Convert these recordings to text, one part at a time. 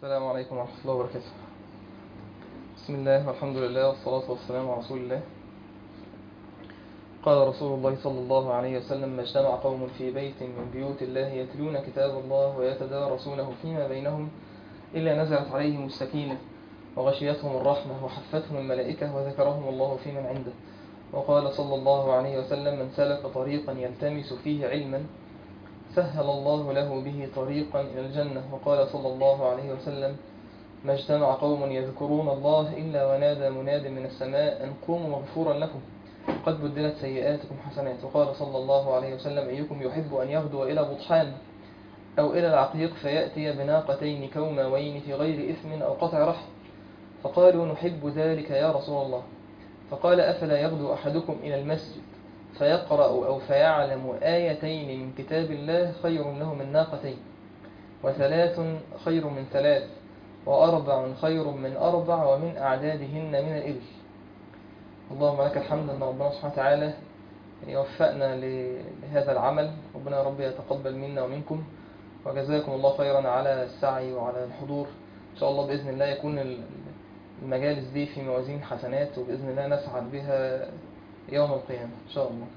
السلام عليكم ورحمة الله وبركاته بسم الله والحمد لله والصلاة والسلام على رسول الله قال رسول الله صلى الله عليه وسلم ما اجتمع قوم في بيت من بيوت الله يتلون كتاب الله ويتدارسونه فيما بينهم إلا نزلت عليهم السكينة وغشيتهم الرحمة وحفتهم الملائكة وذكرهم الله في من عنده وقال صلى الله عليه وسلم من سلك طريقا يلتمس فيه علما سهل الله له به طريقا إلى الجنة وقال صلى الله عليه وسلم ما اجتمع قوم يذكرون الله إلا ونادى مناد من السماء أن قوموا مغفورا لكم قد بدلت سيئاتكم حسنات وقال صلى الله عليه وسلم أيكم يحب أن يغدو إلى بطحان أو إلى العقيق فيأتي بناقتين كوماوين في غير إثم أو قطع رحم فقالوا نحب ذلك يا رسول الله فقال أفلا يغدو أحدكم إلى المسجد فيقرأ أو فيعلم آيتين من كتاب الله خير له من ناقتين وثلاث خير من ثلاث وأربع خير من أربع ومن أعدادهن من الإبل اللهم لك الحمد أن ربنا سبحانه وتعالى يوفقنا لهذا العمل ربنا يا رب يتقبل منا ومنكم وجزاكم الله خيرا على السعي وعلى الحضور إن شاء الله بإذن الله يكون المجالس دي في موازين حسنات وبإذن الله نسعد بها يوم القيامة إن شاء الله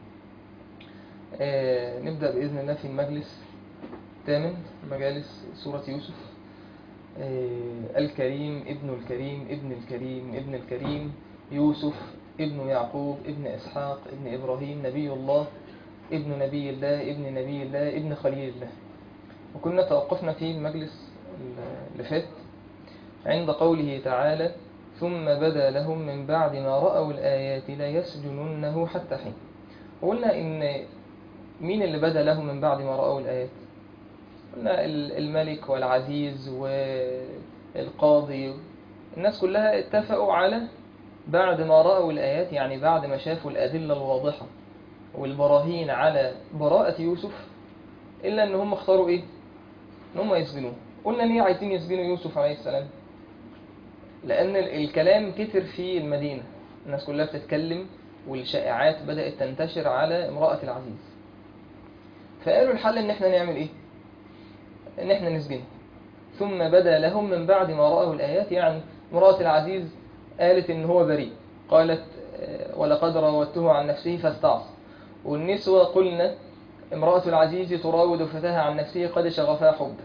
آه نبدأ بإذن الله في المجلس الثامن مجالس سورة يوسف آه الكريم ابن الكريم ابن الكريم ابن الكريم يوسف ابن يعقوب ابن إسحاق ابن إبراهيم نبي الله ابن نبي الله ابن نبي الله ابن خليل الله وكنا توقفنا في المجلس اللي فات عند قوله تعالى ثم بدا لهم من بعد ما رأوا الآيات ليسجننه حتى حين وقلنا إن مين اللي بدا لهم من بعد ما رأوا الآيات قلنا الملك والعزيز والقاضي الناس كلها اتفقوا على بعد ما رأوا الآيات يعني بعد ما شافوا الأدلة الواضحة والبراهين على براءة يوسف إلا إن هم اختاروا إيه؟ إن هم يسجنوه قلنا ليه عايزين يسجنوا يوسف عليه السلام لأن الكلام كتر في المدينة الناس كلها بتتكلم والشائعات بدأت تنتشر على امرأة العزيز فقالوا الحل ان احنا نعمل ايه ان احنا نسجنه ثم بدا لهم من بعد ما رأوا الآيات يعني امرأة العزيز قالت ان هو بريء قالت ولقد راودته عن نفسه فاستعصى والنسوة قلنا امرأة العزيز تراود فتاها عن نفسه قد شغفها حبا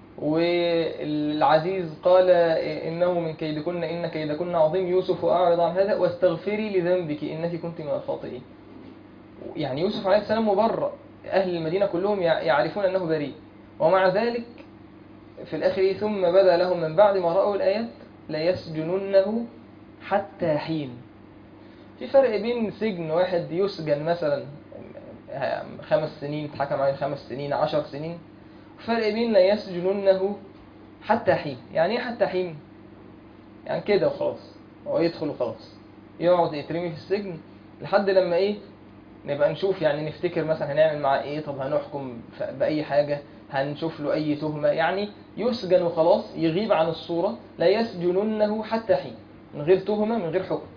والعزيز قال إنه من كيدكن إن كيدكن عظيم يوسف أعرض عن هذا واستغفري لذنبك إنك كنت من الخاطئين يعني يوسف عليه السلام مبرأ أهل المدينة كلهم يعرفون أنه بريء ومع ذلك في الآخر ثم بدا لهم من بعد ما رأوا الآيات ليسجننه حتى حين في فرق بين سجن واحد يسجن مثلا خمس سنين اتحكم عليه خمس سنين عشر سنين فرق بين لا يسجننه حتى حين يعني ايه حتى حين يعني كده وخلاص هو يدخل وخلاص يقعد يترمي في السجن لحد لما ايه نبقى نشوف يعني نفتكر مثلا هنعمل معاه ايه طب هنحكم بأي حاجة هنشوف له اي تهمة يعني يسجن وخلاص يغيب عن الصورة لا يسجننه حتى حين من غير تهمة من غير حكم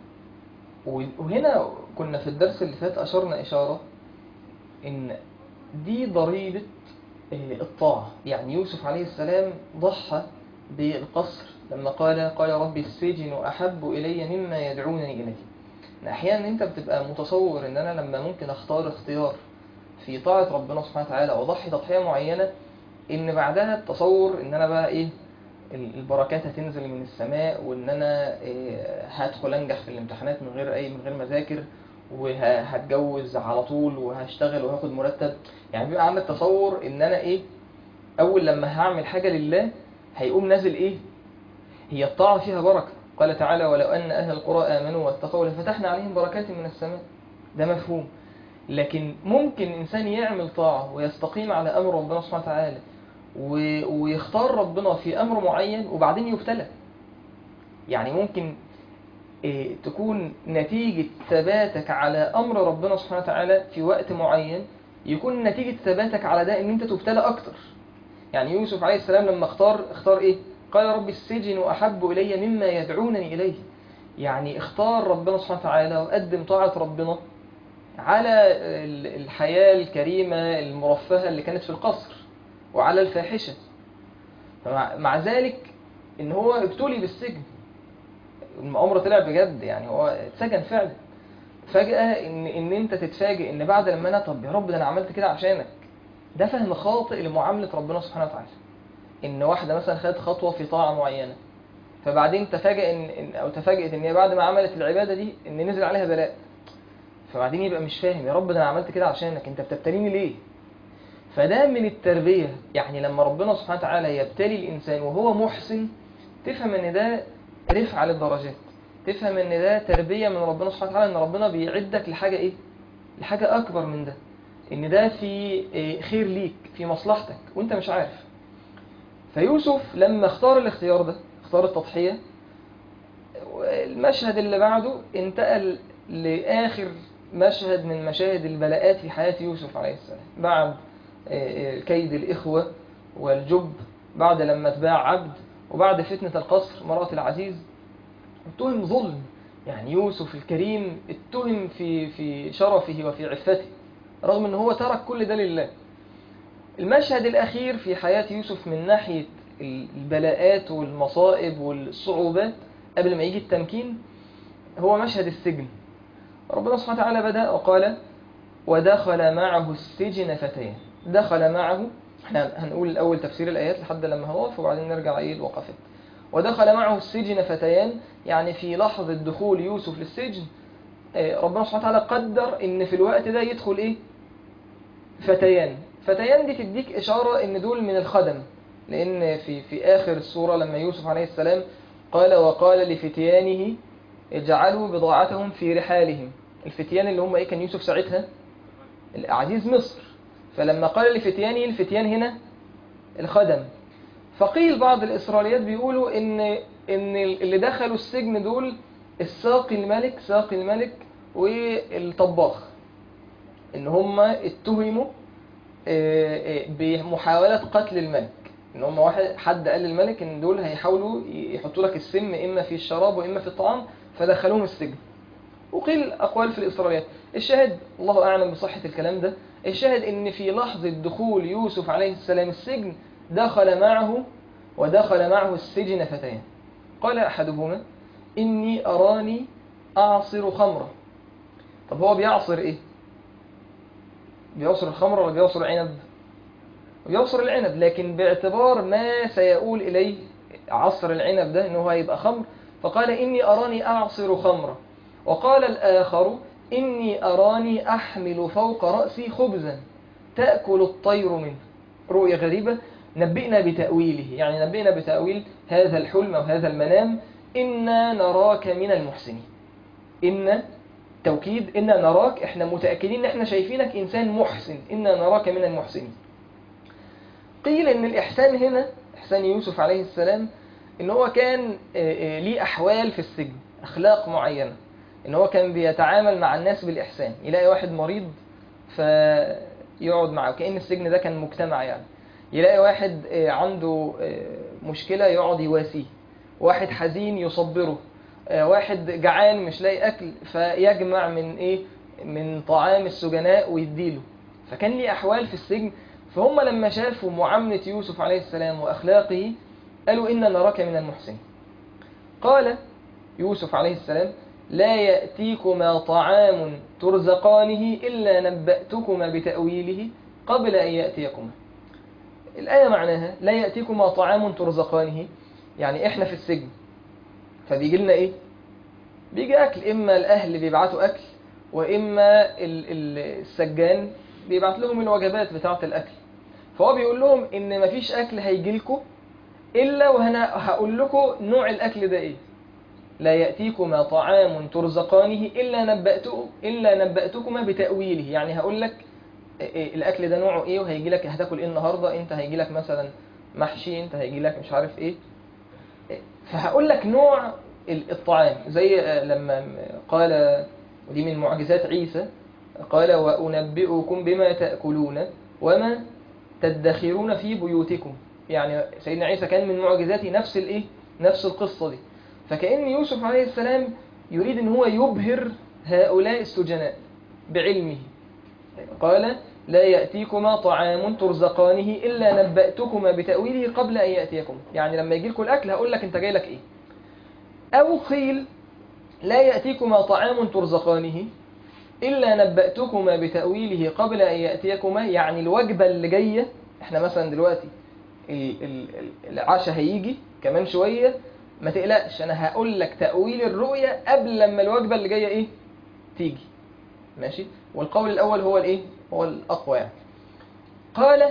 وهنا كنا في الدرس اللي فات أشرنا إشارة إن دي ضريبة الطاعة يعني يوسف عليه السلام ضحى بالقصر لما قال قال ربي السجن أحب إلي مما يدعونني إليه أحيانا أنت بتبقى متصور أن أنا لما ممكن أختار اختيار في طاعة ربنا سبحانه وتعالى وأضحي تضحية معينة إن بعدها التصور أن أنا بقى إيه البركات هتنزل من السماء وان انا هدخل انجح في الامتحانات من غير اي من غير ما اذاكر وهتجوز على طول وهشتغل وهاخد مرتب يعني بيبقى عندك تصور ان انا ايه اول لما هعمل حاجة لله هيقوم نازل ايه هي الطاعة فيها بركة قال تعالى ولو ان اهل القرى امنوا واتقوا لفتحنا عليهم بركات من السماء ده مفهوم لكن ممكن انسان يعمل طاعة ويستقيم على امر ربنا سبحانه وتعالى ويختار ربنا في أمر معين وبعدين يبتلى يعني ممكن تكون نتيجة ثباتك على أمر ربنا سبحانه وتعالى في وقت معين يكون نتيجة ثباتك على ده ان انت تبتلى اكتر يعني يوسف عليه السلام لما اختار اختار ايه قال رب السجن احب الي مما يدعونني اليه يعني اختار ربنا سبحانه وتعالى وقدم طاعة ربنا على الحياة الكريمة المرفهة اللي كانت في القصر وعلى الفاحشة مع ذلك ان هو ابتلي بالسجن المؤامره طلع بجد يعني هو اتسجن فعلا فجاه ان ان انت تتفاجئ ان بعد لما انا طب يا رب ده انا عملت كده عشانك ده فهم خاطئ لمعامله ربنا سبحانه وتعالى ان واحده مثلا خدت خطوه في طاعه معينه فبعدين تفاجئ ان إن- او تفاجئت ان هي بعد ما عملت العباده دي ان نزل عليها بلاء فبعدين يبقى مش فاهم يا رب ده انا عملت كده عشانك انت بتبتليني ليه فده من التربيه يعني لما ربنا سبحانه وتعالى يبتلي الانسان وهو محسن تفهم ان ده رفع للدرجات تفهم ان ده تربيه من ربنا سبحانه وتعالى ان ربنا بيعدك لحاجه ايه لحاجه اكبر من ده ان ده في إيه، خير ليك في مصلحتك وانت مش عارف فيوسف لما اختار الاختيار ده اختار التضحيه المشهد اللي بعده انتقل لآخر مشهد من مشاهد البلاءات في حياة يوسف عليه السلام بعد آه، آه، كيد الإخوة والجب بعد لما اتباع عبد وبعد فتنة القصر مرأة العزيز اتهم ظلم يعني يوسف الكريم اتهم في في شرفه وفي عفته رغم ان هو ترك كل ده لله المشهد الأخير في حياة يوسف من ناحية البلاءات والمصائب والصعوبات قبل ما يجي التمكين هو مشهد السجن ربنا سبحانه وتعالى بدأ وقال ودخل معه السجن فتيان دخل معه احنا هنقول الأول تفسير الآيات لحد لما هوقف وبعدين نرجع ايه الوقفات ودخل معه السجن فتيان يعني في لحظة دخول يوسف للسجن آه، ربنا سبحانه وتعالى قدر ان في الوقت ده يدخل ايه فتيان فتيان دي تديك إشارة إن دول من الخدم لأن في في آخر السورة لما يوسف عليه السلام قال وقال لفتيانه اجعلوا بضاعتهم في رحالهم الفتيان اللي هم إيه كان يوسف ساعتها عزيز مصر فلما قال لفتيانه الفتيان هنا الخدم فقيل بعض الإسرائيليات بيقولوا إن إن اللي دخلوا السجن دول الساقي الملك ساقي الملك والطباخ ان هم اتهموا آه، آه، بمحاولة قتل الملك ان هم واحد حد قال للملك ان دول هيحاولوا يحطوا لك السم اما في الشراب واما في الطعام فدخلوهم السجن وقيل اقوال في الاسرائيليات الشاهد الله اعلم بصحة الكلام ده الشاهد ان في لحظة دخول يوسف عليه السلام السجن دخل معه ودخل معه السجن فتيان قال احدهما اني اراني اعصر خمرة طب هو بيعصر ايه بيعصر الخمر ولا بيعصر عنب بيعصر العنب لكن باعتبار ما سيقول إليه عصر العنب ده إنه هيبقى خمر فقال إني أراني أعصر خمرا وقال الآخر إني أراني أحمل فوق رأسي خبزا تأكل الطير منه رؤية غريبة نبئنا بتأويله يعني نبئنا بتأويل هذا الحلم أو هذا المنام إنا نراك من المحسنين إن توكيد إنا نراك إحنا متأكدين إن إحنا شايفينك إنسان محسن إنا نراك من المحسنين قيل إن الإحسان هنا إحسان يوسف عليه السلام إن هو كان آه، آه، ليه أحوال في السجن أخلاق معينة إن هو كان بيتعامل مع الناس بالإحسان يلاقي واحد مريض فيقعد معه كأن السجن ده كان مجتمع يعني يلاقي واحد آه، عنده آه، مشكلة يقعد يواسيه واحد حزين يصبره آه، واحد جعان مش لاقي أكل فيجمع من إيه من طعام السجناء ويديله فكان ليه أحوال في السجن فهم لما شافوا معاملة يوسف عليه السلام وأخلاقه قالوا إنا نراك من المحسنين قال يوسف عليه السلام لا يأتيكما طعام ترزقانه إلا نبأتكما بتأويله قبل أن يأتيكما الآية معناها لا يأتيكما طعام ترزقانه يعني إحنا في السجن فبيجي لنا إيه بيجي أكل إما الأهل بيبعتوا أكل وإما ال- ال- السجان بيبعت لهم الوجبات بتاعة الأكل فهو بيقول لهم إن مفيش أكل هيجي لكم إلا وأنا هقول لكم نوع الأكل ده إيه لا يأتيكما طعام ترزقانه إلا نبأتكم إلا نبأتكما بتأويله يعني هقول لك إيه- إيه الأكل ده نوعه إيه وهيجي لك هتاكل إيه النهاردة أنت هيجي لك مثلا محشي أنت هيجي لك مش عارف إيه إيه، فهقول لك نوع ال- الطعام زي آه، لما قال ودي من معجزات عيسى قال وأنبئكم بما تأكلون وما تدخرون في بيوتكم يعني سيدنا عيسى كان من معجزاته نفس الايه نفس القصة دي فكأن يوسف عليه السلام يريد ان هو يبهر هؤلاء السجناء بعلمه قال لا يأتيكما طعام ترزقانه إلا نبأتكما بتأويله قبل أن يأتيكم يعني لما يجي لكم الأكل هقول لك أنت جاي لك إيه أو قيل لا يأتيكما طعام ترزقانه إلا نبأتكما بتأويله قبل أن يأتيكما يعني الوجبة اللي جاية إحنا مثلا دلوقتي ال- ال- ال- العشاء هيجي كمان شوية ما تقلقش أنا هقول لك تأويل الرؤية قبل لما الوجبة اللي جاية إيه تيجي ماشي والقول الأول هو الإيه هو الأقوى يعني قال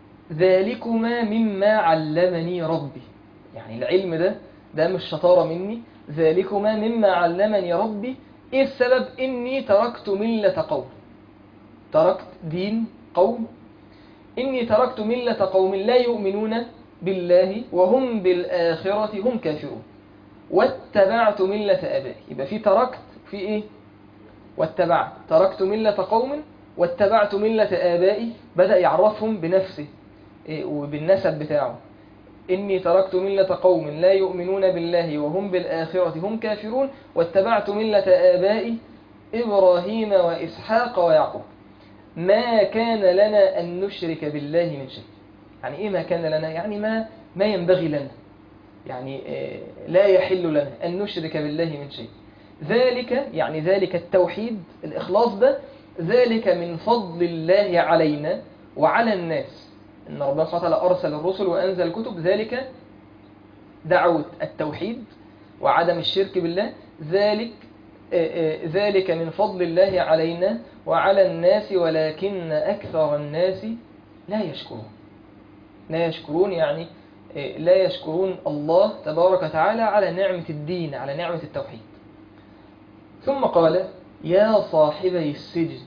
ذلكما مما علمني ربي يعني العلم ده ده مش شطارة مني ذلكما مما علمني ربي ايه السبب اني تركت ملة قوم تركت دين قوم اني تركت ملة قوم لا يؤمنون بالله وهم بالآخرة هم كافرون واتبعت ملة آبائي يبقى في تركت في ايه واتبعت تركت ملة قوم واتبعت ملة آبائي بدأ يعرفهم بنفسه إيه، وبالنسب بتاعه إني تركت ملة قوم لا يؤمنون بالله وهم بالآخرة هم كافرون واتبعت ملة آبائي إبراهيم وإسحاق ويعقوب ما كان لنا أن نشرك بالله من شيء يعني إيه ما كان لنا يعني ما ما ينبغي لنا يعني آه، لا يحل لنا أن نشرك بالله من شيء ذلك يعني ذلك التوحيد الإخلاص ده ذلك من فضل الله علينا وعلى الناس إن ربنا سبحانه وتعالى أرسل الرسل وأنزل الكتب ذلك دعوة التوحيد وعدم الشرك بالله ذلك آه، آه، ذلك من فضل الله علينا وعلى الناس ولكن أكثر الناس لا يشكرون لا يشكرون يعني آه، لا يشكرون الله تبارك وتعالى على نعمة الدين على نعمة التوحيد ثم قال يا صاحبي السجن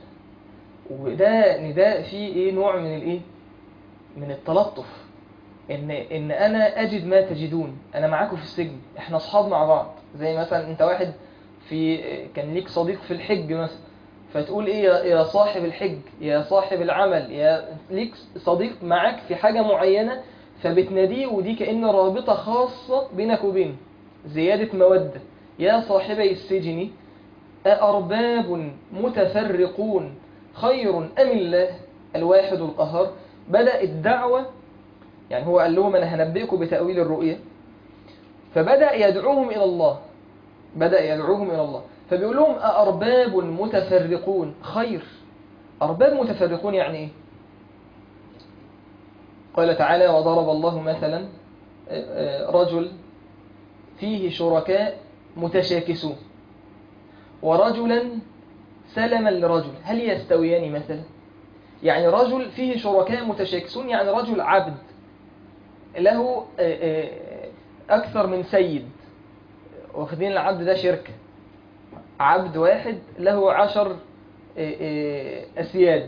وده نداء فيه ايه نوع من الايه من التلطف ان ان انا اجد ما تجدون انا معاكم في السجن احنا اصحاب مع بعض زي مثلا انت واحد في كان ليك صديق في الحج مثلا فتقول ايه يا- يا صاحب الحج يا صاحب العمل يا ليك صديق معاك في حاجة معينة فبتناديه ودي كأن رابطة خاصة بينك وبينه زيادة مودة يا صاحبي السجن أأرباب متفرقون خير أم الله الواحد القهار بدأ الدعوة يعني هو قال لهم أنا هنبئكم بتأويل الرؤية فبدأ يدعوهم إلى الله بدأ يدعوهم إلى الله فبيقول لهم أأرباب متفرقون خير أرباب متفرقون يعني إيه قال تعالى وضرب الله مثلا آه، آه، رجل فيه شركاء متشاكسون ورجلا سلما لرجل هل يستويان مثلا يعني رجل فيه شركاء متشاكسون يعني رجل عبد له آه، آه، أكثر من سيد واخدين العبد ده شركة عبد واحد له عشر آه، آه، أسياد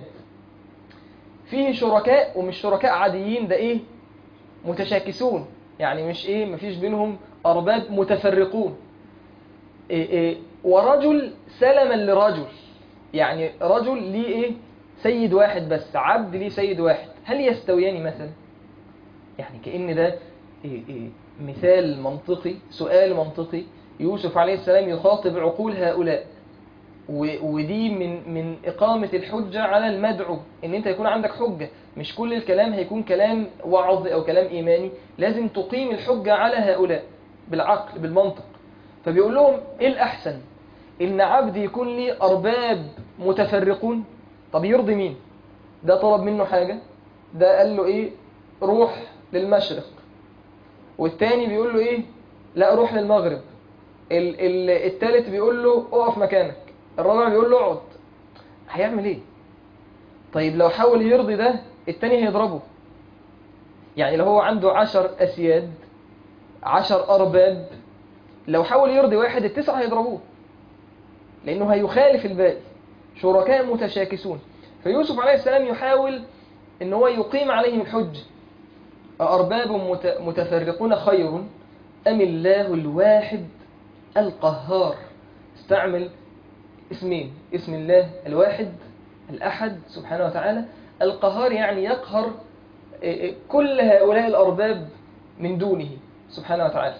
فيه شركاء ومش شركاء عاديين ده إيه متشاكسون يعني مش إيه مفيش بينهم أرباب متفرقون إيه إيه ورجل سلما لرجل يعني رجل ليه ايه سيد واحد بس عبد ليه سيد واحد هل يستويان مثلا يعني كأن ده إيه إيه مثال منطقي سؤال منطقي يوسف عليه السلام يخاطب عقول هؤلاء و- ودي من من إقامة الحجة على المدعو إن أنت يكون عندك حجة مش كل الكلام هيكون كلام وعظ أو كلام إيماني لازم تقيم الحجة على هؤلاء بالعقل بالمنطق فبيقول لهم إيه الأحسن إن عبد يكون لي أرباب متفرقون طب يرضي مين ده طلب منه حاجة ده قال له إيه روح للمشرق والتاني بيقول له إيه لا روح للمغرب ال ال التالت بيقول له اقف مكانك الرابع بيقول له اقعد هيعمل ايه طيب لو حاول يرضي ده التاني هيضربه يعني لو هو عنده عشر اسياد عشر ارباب لو حاول يرضي واحد التسعة هيضربوه لانه هيخالف الباقي شركاء متشاكسون فيوسف عليه السلام يحاول ان هو يقيم عليهم الحج أأرباب مت- متفرقون خير أم الله الواحد القهار استعمل اسمين اسم الله الواحد الأحد سبحانه وتعالى القهار يعني يقهر إيه إيه كل هؤلاء الأرباب من دونه سبحانه وتعالى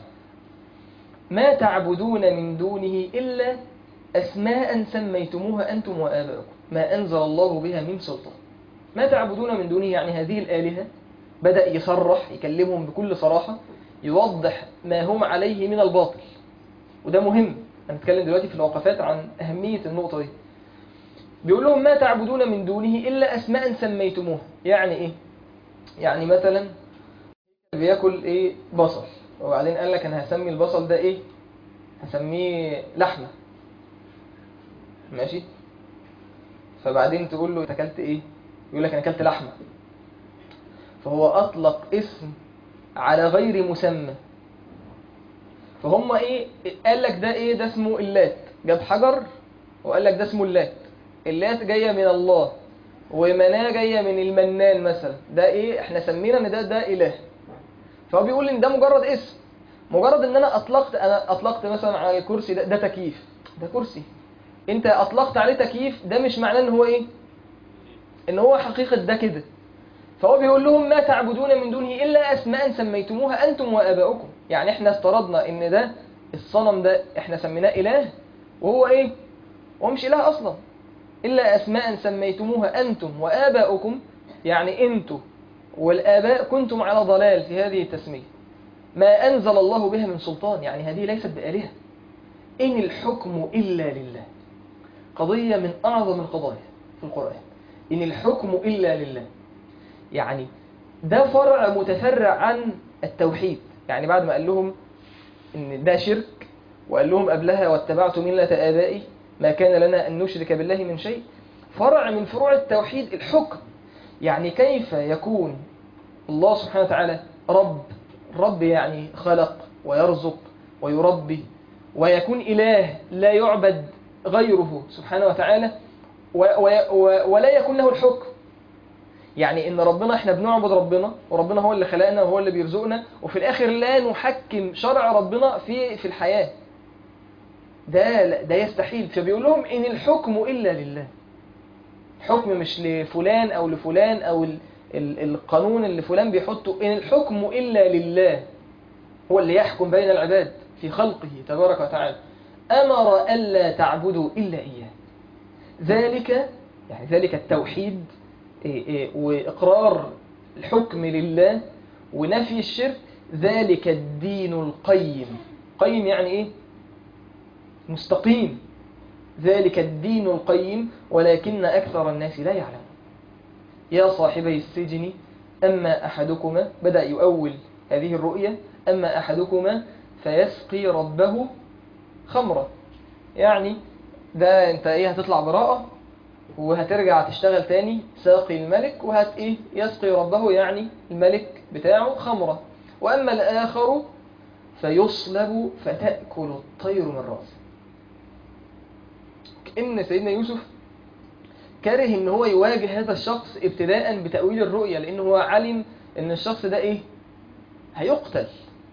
ما تعبدون من دونه إلا أسماء سميتموها أنتم وآباؤكم ما أنزل الله بها من سلطان ما تعبدون من دونه يعني هذه الآلهة بدأ يصرح يكلمهم بكل صراحة يوضح ما هم عليه من الباطل وده مهم هنتكلم دلوقتي في الوقفات عن أهمية النقطة دي بيقول لهم ما تعبدون من دونه إلا أسماء سميتموها يعني إيه؟ يعني مثلا بياكل إيه بصل وبعدين قال لك أنا هسمي البصل ده إيه؟ هسميه لحمة ماشي؟ فبعدين تقول له أنت أكلت إيه؟ يقول لك أنا أكلت لحمة فهو أطلق اسم على غير مسمى فهم إيه؟ قال لك ده إيه؟ ده اسمه اللات جاب حجر وقال لك ده اسمه اللات اللات جاية من الله ومناه جاية من المنان مثلا ده ايه احنا سمينا ان ده ده اله فهو بيقول ان ده مجرد اسم مجرد ان انا اطلقت انا اطلقت مثلا على الكرسي ده ده تكييف ده كرسي انت اطلقت عليه تكييف ده مش معناه ان هو ايه ان هو حقيقة ده كده فهو بيقول لهم ما تعبدون من دونه الا اسماء سميتموها انتم واباؤكم يعني احنا افترضنا ان ده الصنم ده احنا سميناه اله وهو ايه هو مش اله اصلا إلا أسماء سميتموها أنتم وآباؤكم يعني أنتم والآباء كنتم على ضلال في هذه التسمية ما أنزل الله بها من سلطان يعني هذه ليست بآلهة إن الحكم إلا لله قضية من أعظم القضايا في القرآن إن الحكم إلا لله يعني ده فرع متفرع عن التوحيد يعني بعد ما قال لهم إن ده شرك وقال لهم قبلها واتبعت ملة آبائي ما كان لنا أن نشرك بالله من شيء فرع من فروع التوحيد الحكم يعني كيف يكون الله سبحانه وتعالى رب رب يعني خلق ويرزق ويربي ويكون إله لا يعبد غيره سبحانه وتعالى ولا يكون له الحكم يعني ان ربنا احنا بنعبد ربنا وربنا هو اللي خلقنا وهو اللي بيرزقنا وفي الاخر لا نحكم شرع ربنا في في الحياه ده ده يستحيل فبيقول لهم ان الحكم الا لله حكم مش لفلان او لفلان او ال ال القانون اللي فلان بيحطه ان الحكم الا لله هو اللي يحكم بين العباد في خلقه تبارك وتعالى امر الا تعبدوا الا اياه ذلك يعني ذلك التوحيد واقرار الحكم لله ونفي الشرك ذلك الدين القيم قيم يعني ايه مستقيم ذلك الدين القيم ولكن أكثر الناس لا يعلمون يا صاحبي السجن أما أحدكما بدأ يؤول هذه الرؤية أما أحدكما فيسقي ربه خمرة يعني ده انت ايه هتطلع براءة وهترجع تشتغل تاني ساقي الملك وهت ايه يسقي ربه يعني الملك بتاعه خمرة وأما الآخر فيصلب فتأكل الطير من رأسه ان سيدنا يوسف كاره ان هو يواجه هذا الشخص ابتداء بتأويل الرؤية لان هو علم ان الشخص ده ايه هيقتل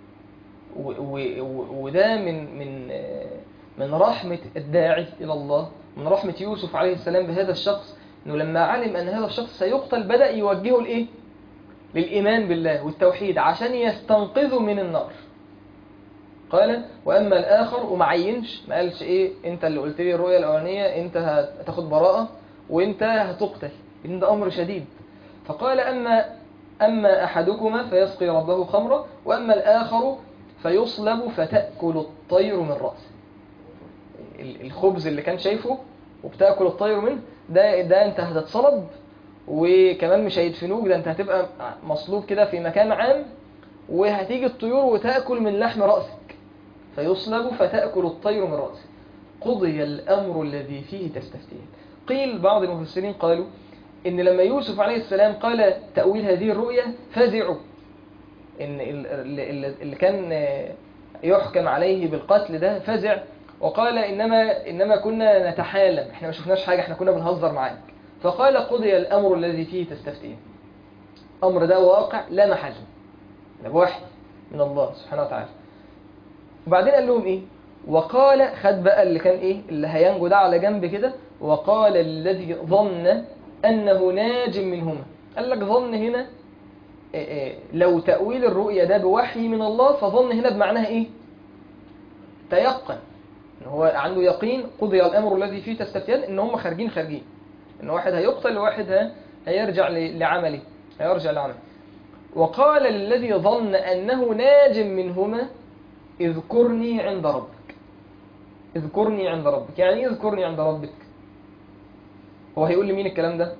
وده من من من رحمة الداعي الى الله من رحمة يوسف عليه السلام بهذا الشخص انه لما علم ان هذا الشخص سيقتل بدأ يوجهه لايه للايمان بالله والتوحيد عشان يستنقذه من النار قال واما الاخر وما عينش ما قالش ايه انت اللي قلت لي الرؤيه الاولانيه انت هتاخد براءه وانت هتقتل ان ده امر شديد فقال اما اما احدكما فيسقي ربه خمرا واما الاخر فيصلب فتاكل الطير من راسه الخبز اللي كان شايفه وبتاكل الطير منه ده ده انت هتتصلب وكمان مش هيدفنوك ده انت هتبقى مصلوب كده في مكان عام وهتيجي الطيور وتاكل من لحم راسك فيصلب فتأكل الطير من رأسه قضي الأمر الذي فيه تستفتيان قيل بعض المفسرين قالوا إن لما يوسف عليه السلام قال تأويل هذه الرؤية فزعوا إن اللي كان يحكم عليه بالقتل ده فزع وقال إنما, إنما كنا نتحالم إحنا ما شفناش حاجة إحنا كنا بنهزر معاك فقال قضي الأمر الذي فيه تستفتيان أمر ده واقع لا محل ده وحي من الله سبحانه وتعالى وبعدين قال لهم ايه وقال خد بقى اللي كان ايه اللي هينجو ده على جنب كده وقال الذي ظن انه ناج منهما قال لك ظن هنا إيه إيه لو تأويل الرؤيا ده بوحي من الله فظن هنا بمعناها ايه تيقن ان هو عنده يقين قضي الامر الذي فيه تستفتيان ان هم خارجين خارجين ان واحد هيقتل وواحد هيرجع ل- لعمله هيرجع لعمله وقال للذي ظن أنه ناج منهما اذكرني عند ربك اذكرني عند ربك يعني ايه اذكرني عند ربك هو هيقول لمين الكلام ده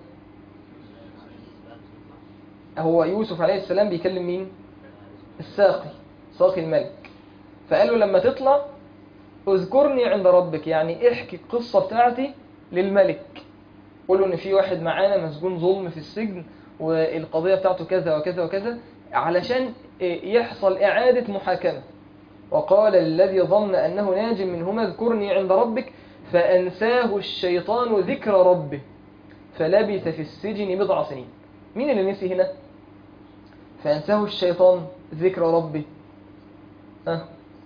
هو يوسف عليه السلام بيكلم مين الساقي ساقي الملك فقال له لما تطلع اذكرني عند ربك يعني احكي القصة بتاعتي للملك قول له ان في واحد معانا مسجون ظلم في السجن والقضية بتاعته كذا وكذا وكذا علشان يحصل إعادة محاكمة وقال للذي ظن أنه ناج منهما اذكرني عند ربك فأنساه الشيطان ذكر ربه فلبث في السجن بضع سنين مين اللي نسي هنا فأنساه الشيطان ذكر ربه ها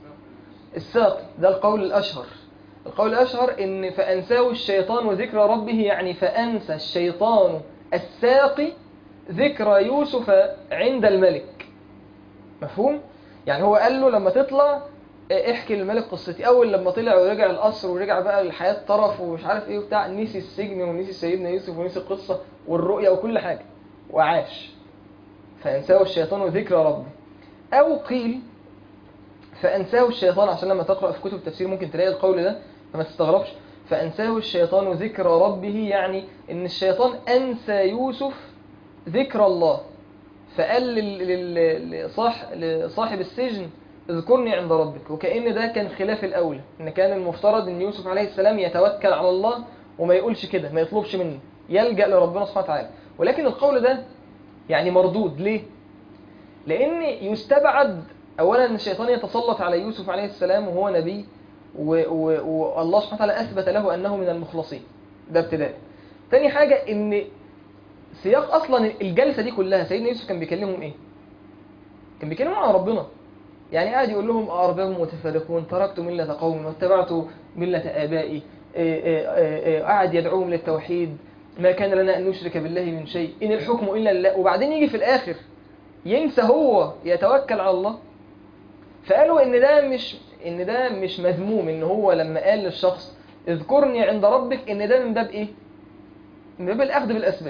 الساقي ده القول الأشهر القول الأشهر إن فأنساه الشيطان ذكر ربه يعني فأنسى الشيطان الساقي ذكر يوسف عند الملك مفهوم؟ يعني هو قال له لما تطلع احكي للملك قصتي أول لما طلع ورجع القصر ورجع بقى للحياة طرف ومش عارف ايه وبتاع نسي السجن ونسي سيدنا يوسف ونسي القصة والرؤية وكل حاجة وعاش فأنساه الشيطان ذكر ربه أو قيل فأنساه الشيطان عشان لما تقرأ في كتب التفسير ممكن تلاقي القول ده فما تستغربش فأنساه الشيطان ذكر ربه يعني إن الشيطان أنسى يوسف ذكر الله فقال لل- لل- لصاح لصاحب السجن اذكرني عند ربك وكأن ده كان خلاف الأولى إن كان المفترض إن يوسف عليه السلام يتوكل على الله وما يقولش كده ما يطلبش منه يلجأ لربنا سبحانه وتعالى ولكن القول ده يعني مردود ليه؟ لأن يستبعد أولا أن الشيطان يتسلط على يوسف عليه السلام وهو نبي و- و- والله سبحانه وتعالى أثبت له أنه من المخلصين ده ابتداء تاني حاجة إن سياق أصلا الجلسة دي كلها سيدنا يوسف كان بيكلمهم إيه؟ كان بيكلمهم عن ربنا يعني قاعد يقول لهم أرباب متفرقون تركت ملة قوم واتبعت ملة آبائي إيه إيه إيه إيه، قاعد يدعوهم للتوحيد ما كان لنا أن نشرك بالله من شيء إن الحكم إلا لله وبعدين يجي في الآخر ينسى هو يتوكل على الله فقالوا ان ده مش ان ده مش مذموم ان هو لما قال للشخص اذكرني عند ربك ان ده من باب ايه من باب الاخذ بالاسباب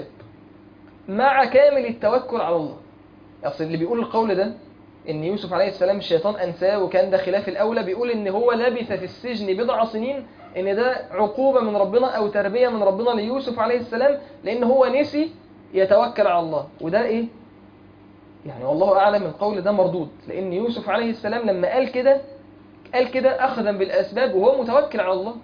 مع كامل التوكل على الله اصل اللي بيقول القول ده ان يوسف عليه السلام الشيطان انساه وكان ده خلاف الاولى بيقول ان هو لبث في السجن بضع سنين ان ده عقوبة من ربنا او تربية من ربنا ليوسف عليه السلام لان هو نسي يتوكل على الله وده ايه يعني والله أعلم القول ده مردود لأن يوسف عليه السلام لما قال كده قال كده أخذا بالأسباب وهو متوكل على الله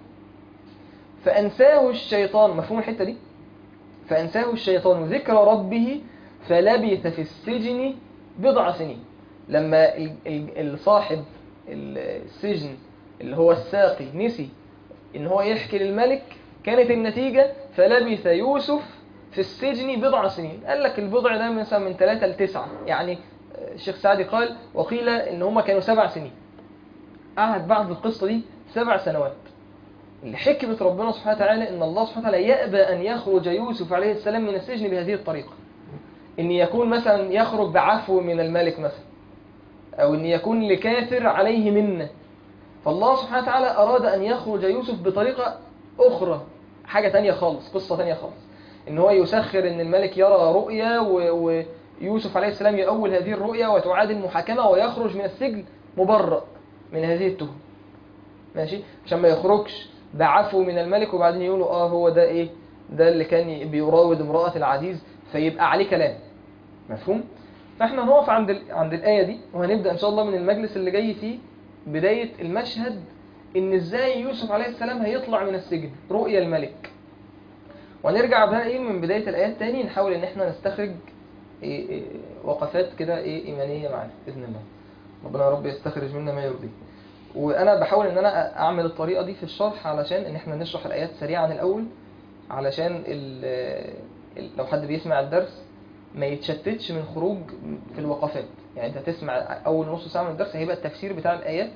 فأنساه الشيطان مفهوم الحتة دي فأنساه الشيطان ذكر ربه فلبث في السجن بضع سنين لما ال- ال- الصاحب السجن اللي هو الساقي نسي ان هو يحكي للملك كانت النتيجة فلبث يوسف في السجن بضع سنين قال لك البضع ده مثلا من ثلاثة لتسعة يعني الشيخ سعدي قال وقيل ان هما كانوا سبع سنين قعد بعد القصة دي سبع سنوات لحكمة ربنا سبحانه وتعالى ان الله سبحانه وتعالى يأبى ان يخرج يوسف عليه السلام من السجن بهذه الطريقة ان يكون مثلا يخرج بعفو من الملك مثلا او ان يكون لكافر عليه منه فالله سبحانه وتعالى اراد ان يخرج يوسف بطريقة اخرى حاجة تانية خالص قصة تانية خالص ان هو يسخر ان الملك يرى رؤيا و... ويوسف عليه السلام يأول هذه الرؤيا وتعاد المحاكمة ويخرج من السجن مبرأ من هذه التهم ماشي عشان ما يخرجش بعفو من الملك وبعدين يقولوا اه هو ده ايه ده اللي كان بيراود امرأة العزيز فيبقى عليه كلام مفهوم فاحنا هنقف عند ال... عند الآية دي وهنبدأ ان شاء الله من المجلس اللي جاي فيه بداية المشهد ان ازاي يوسف عليه السلام هيطلع من السجن رؤيا الملك ونرجع بقى ايه من بداية الآيات تاني نحاول ان احنا نستخرج إيه إيه وقفات كده ايه ايمانية معانا بإذن الله ربنا يا رب يستخرج منا ما يرضيه وانا بحاول ان انا اعمل الطريقة دي في الشرح علشان ان احنا نشرح الآيات سريعا الاول علشان ال ال لو حد بيسمع الدرس ما يتشتتش من خروج في الوقفات يعني انت تسمع اول نص ساعة من الدرس هيبقى التفسير بتاع الآيات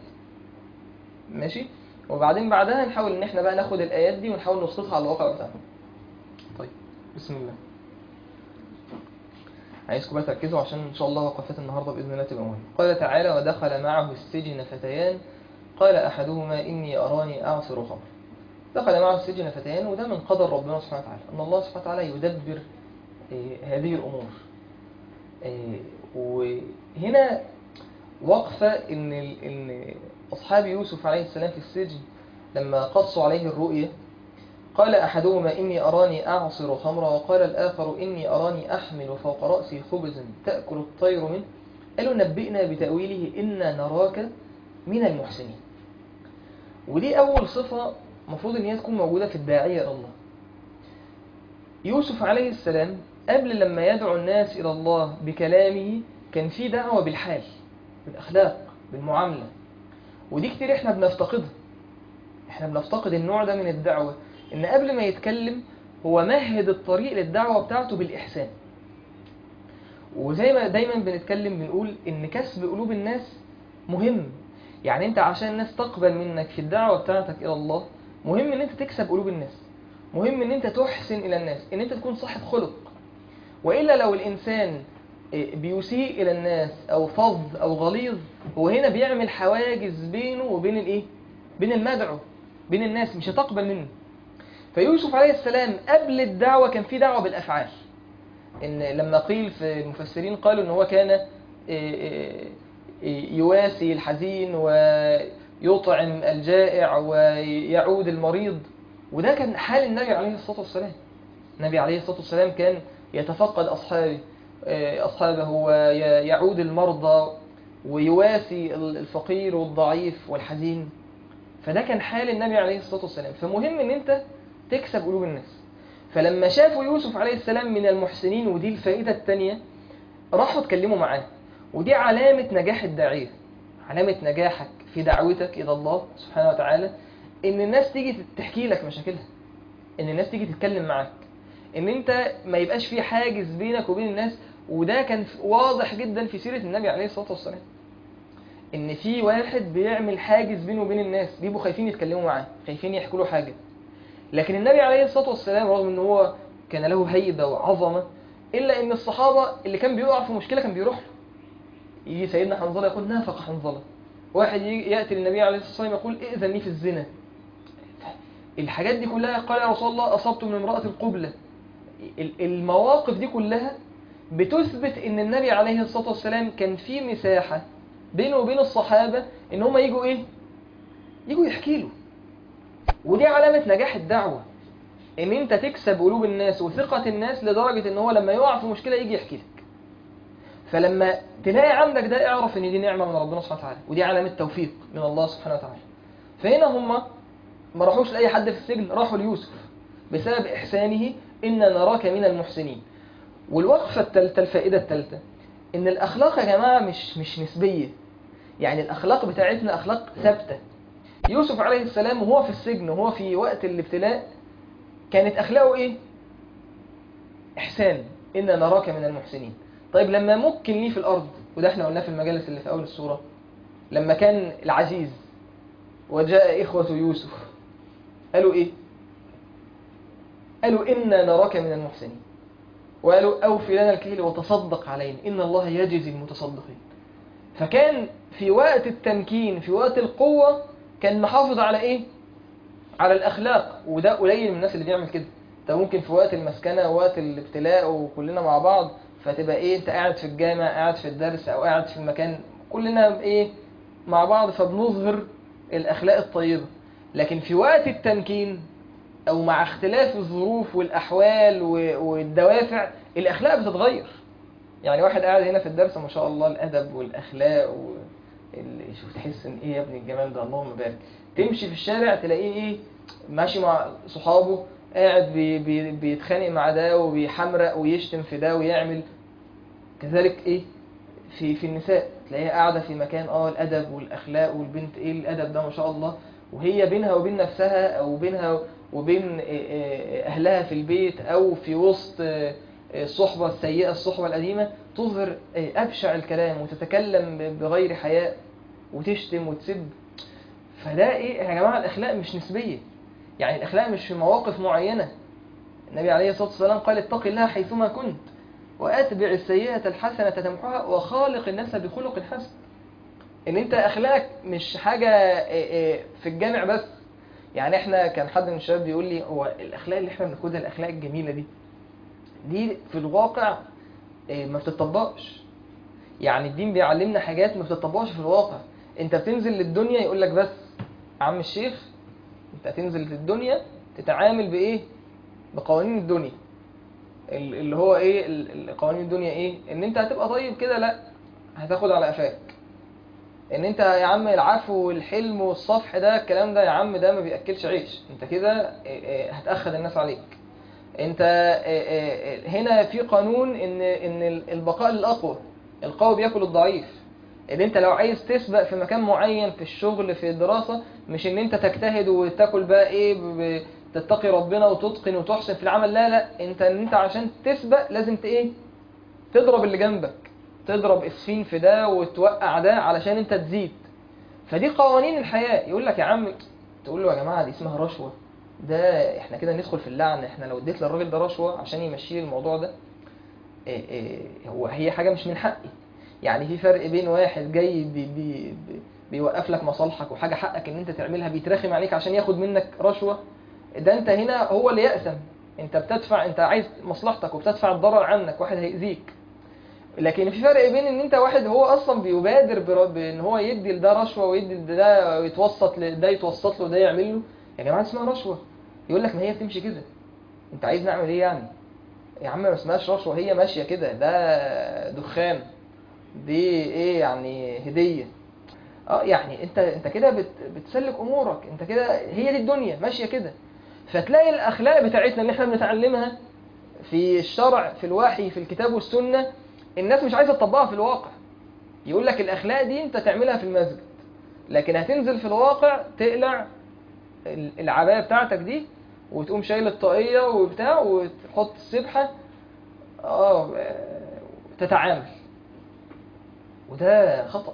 ماشي وبعدين بعدها نحاول ان احنا بقى ناخد الآيات دي ونحاول نسقطها على الواقع بتاعنا طيب بسم الله عايزكم بقى تركزوا عشان ان شاء الله وقفات النهارده باذن الله تبقى مهمه قال تعالى ودخل معه السجن فتيان قال احدهما اني اراني اعصر خمر دخل معه السجن فتيان وده من قدر ربنا سبحانه وتعالى ان الله سبحانه وتعالى يدبر آه، هذه الأمور آه، وهنا وقفة إن ال- إن أصحاب يوسف عليه السلام في السجن لما قصوا عليه الرؤية قال أحدهما إني أراني أعصر خمرا وقال الآخر إني أراني أحمل فوق رأسي خبزا تأكل الطير منه قالوا نبئنا بتأويله إنا نراك من المحسنين ودي أول صفة المفروض إن هي تكون موجودة في الداعية إلى الله يوسف عليه السلام قبل لما يدعو الناس إلى الله بكلامه كان في دعوة بالحال بالأخلاق بالمعاملة ودي كتير إحنا بنفتقدها إحنا بنفتقد النوع ده من الدعوة إن قبل ما يتكلم هو مهد الطريق للدعوة بتاعته بالإحسان وزي ما دايما بنتكلم بنقول إن كسب قلوب الناس مهم يعني أنت عشان الناس تقبل منك في الدعوة بتاعتك إلى الله مهم إن أنت تكسب قلوب الناس مهم إن أنت تحسن إلى الناس إن أنت تكون صاحب خلق وإلا لو الإنسان إيه، بيسيء إلى الناس أو فظ أو غليظ هو هنا بيعمل حواجز بينه وبين الإيه؟ بين المدعو بين الناس مش هتقبل منه فيوسف عليه السلام قبل الدعوة كان في دعوة بالأفعال إن لما قيل في المفسرين قالوا إن هو كان إيه، إيه، إيه، يواسي الحزين ويطعم الجائع ويعود المريض وده كان حال النبي عليه الصلاة والسلام النبي عليه الصلاة والسلام كان يتفقد أصحابه آه، أصحابه ويعود المرضى ويواسي الفقير والضعيف والحزين فده كان حال النبي عليه الصلاة والسلام فمهم ان انت تكسب قلوب الناس فلما شافوا يوسف عليه السلام من المحسنين ودي الفائدة التانية راحوا اتكلموا معاه ودي علامة نجاح الداعية علامة نجاحك في دعوتك إلى الله سبحانه وتعالى إن الناس تيجي تحكي لك مشاكلها إن الناس تيجي تتكلم معاك إن أنت ما يبقاش في حاجز بينك وبين الناس وده كان واضح جدا في سيرة النبي عليه الصلاة والسلام ان في واحد بيعمل حاجز بينه وبين الناس بيبقوا خايفين يتكلموا معاه خايفين يحكوا له حاجه لكن النبي عليه الصلاه والسلام رغم ان هو كان له هيبه وعظمه الا ان الصحابه اللي كان بيقع في مشكله كان بيروح له يجي سيدنا حنظله يقول نافق حنظله واحد يجي ياتي للنبي عليه الصلاه والسلام يقول ائذن لي في الزنا الحاجات دي كلها قال يا رسول الله اصبت من امراه القبله ال- المواقف دي كلها بتثبت ان النبي عليه الصلاه والسلام كان في مساحه بينه وبين الصحابة ان هم يجوا ايه يجوا يحكي له ودي علامة نجاح الدعوة ان انت تكسب قلوب الناس وثقة الناس لدرجة ان هو لما يقع في مشكلة يجي يحكي لك فلما تلاقي عندك ده اعرف ان دي نعمة من ربنا سبحانه وتعالى ودي علامة توفيق من الله سبحانه وتعالى فهنا هم ما راحوش لأي حد في السجن راحوا ليوسف بسبب إحسانه إن نراك من المحسنين والوقفة التالتة الفائدة التالتة إن الأخلاق يا جماعة مش مش نسبية يعني الأخلاق بتاعتنا أخلاق ثابتة يوسف عليه السلام وهو في السجن وهو في وقت الابتلاء كانت أخلاقه إيه؟ إحسان إن نراك من المحسنين طيب لما مكن ليه في الأرض وده احنا قلناه في المجالس اللي في أول السورة لما كان العزيز وجاء إخوة يوسف قالوا إيه؟ قالوا إنا نراك من المحسنين وقالوا أوفي لنا الكيل وتصدق علينا إن الله يجزي المتصدقين فكان في وقت التمكين في وقت القوة كان محافظ على إيه؟ على الأخلاق وده قليل من الناس اللي بيعمل كده انت ممكن في وقت المسكنة ووقت الابتلاء وكلنا مع بعض فتبقى ايه انت قاعد في الجامع قاعد في الدرس او قاعد في المكان كلنا ايه مع بعض فبنظهر الاخلاق الطيبة لكن في وقت التمكين او مع اختلاف الظروف والاحوال و- والدوافع الاخلاق بتتغير يعني واحد قاعد هنا في الدرس ما شاء الله الادب والاخلاق و... ال- شوف تحس ان ايه يا ابن الجمال ده اللهم بارك تمشي في الشارع تلاقيه ايه ماشي مع صحابه قاعد بي بي بيتخانق مع ده وبيحمرق ويشتم في ده ويعمل كذلك ايه في في النساء تلاقيها قاعده في مكان اه الادب والاخلاق والبنت ايه الادب ده ما شاء الله وهي بينها وبين نفسها او بينها وبين إيه إيه اهلها في البيت او في وسط إيه إيه الصحبه السيئه الصحبه القديمه تظهر إيه ابشع الكلام وتتكلم ب- بغير حياء وتشتم وتسب فده ايه يا جماعه الاخلاق مش نسبيه يعني الاخلاق مش في مواقف معينه النبي عليه الصلاه والسلام قال اتق الله حيثما كنت واتبع السيئه الحسنه تمحها وخالق الناس بخلق حسن ان انت اخلاقك مش حاجه إيه إيه في الجامع بس يعني احنا كان حد من الشباب بيقول لي هو الاخلاق اللي احنا بناخدها الاخلاق الجميله دي دي في الواقع آه، ما بتطبقش يعني الدين بيعلمنا حاجات ما بتطبقش في الواقع انت بتنزل للدنيا يقول لك بس عم الشيخ انت هتنزل للدنيا تتعامل بايه بقوانين الدنيا ال- اللي هو ايه ال- ال- قوانين الدنيا ايه ان انت هتبقى طيب كده لا هتاخد على قفاك ان انت يا عم العفو والحلم والصفح ده الكلام ده يا عم ده ما بياكلش عيش انت كده إيه، إيه، هتاخد الناس عليك انت إيه، إيه، هنا في قانون ان ان البقاء للاقوى القوي بياكل الضعيف ان انت لو عايز تسبق في مكان معين في الشغل في الدراسة مش ان انت تجتهد وتاكل بقى ايه ب- ب- تتقي ربنا وتتقن وتحسن في العمل لا لا انت ان انت عشان تسبق لازم ت ايه تضرب اللي جنبك تضرب اسفين في ده وتوقع ده علشان انت تزيد فدي قوانين الحياة يقول لك يا عم تقول له يا جماعة دي اسمها رشوة ده احنا كده ندخل في اللعن احنا لو اديت للراجل ده رشوة عشان يمشي لي الموضوع ده إيه إيه هو هي حاجة مش من حقي يعني في فرق بين واحد جاي بي بي بي بيوقف لك مصالحك وحاجة حقك ان انت تعملها بيترخم عليك عشان ياخد منك رشوة ده انت هنا هو اللي يأسم انت بتدفع انت عايز مصلحتك وبتدفع الضرر عنك واحد هيأذيك لكن في فرق بين ان انت واحد هو اصلا بيبادر بر- بان هو يدي لده رشوه ويدي لده يتوسط لده يتوسط له ده يعمل له يا جماعه اسمها رشوه يقول لك ما هي بتمشي كده انت عايز نعمل ايه يعني يا عم ما اسمهاش رشوه هي ماشيه كده ده دخان دي ايه يعني هديه اه يعني انت انت كده بت بتسلك امورك انت كده هي دي الدنيا ماشيه كده فتلاقي الاخلاق بتاعتنا اللي احنا بنتعلمها في الشرع في الوحي في الكتاب والسنه الناس مش عايزه تطبقها في الواقع يقول لك الاخلاق دي انت تعملها في المسجد لكن هتنزل في الواقع تقلع ال- العبايه بتاعتك دي وتقوم شايل الطاقيه وبتاع وتحط السبحه اه تتعامل وده خطأ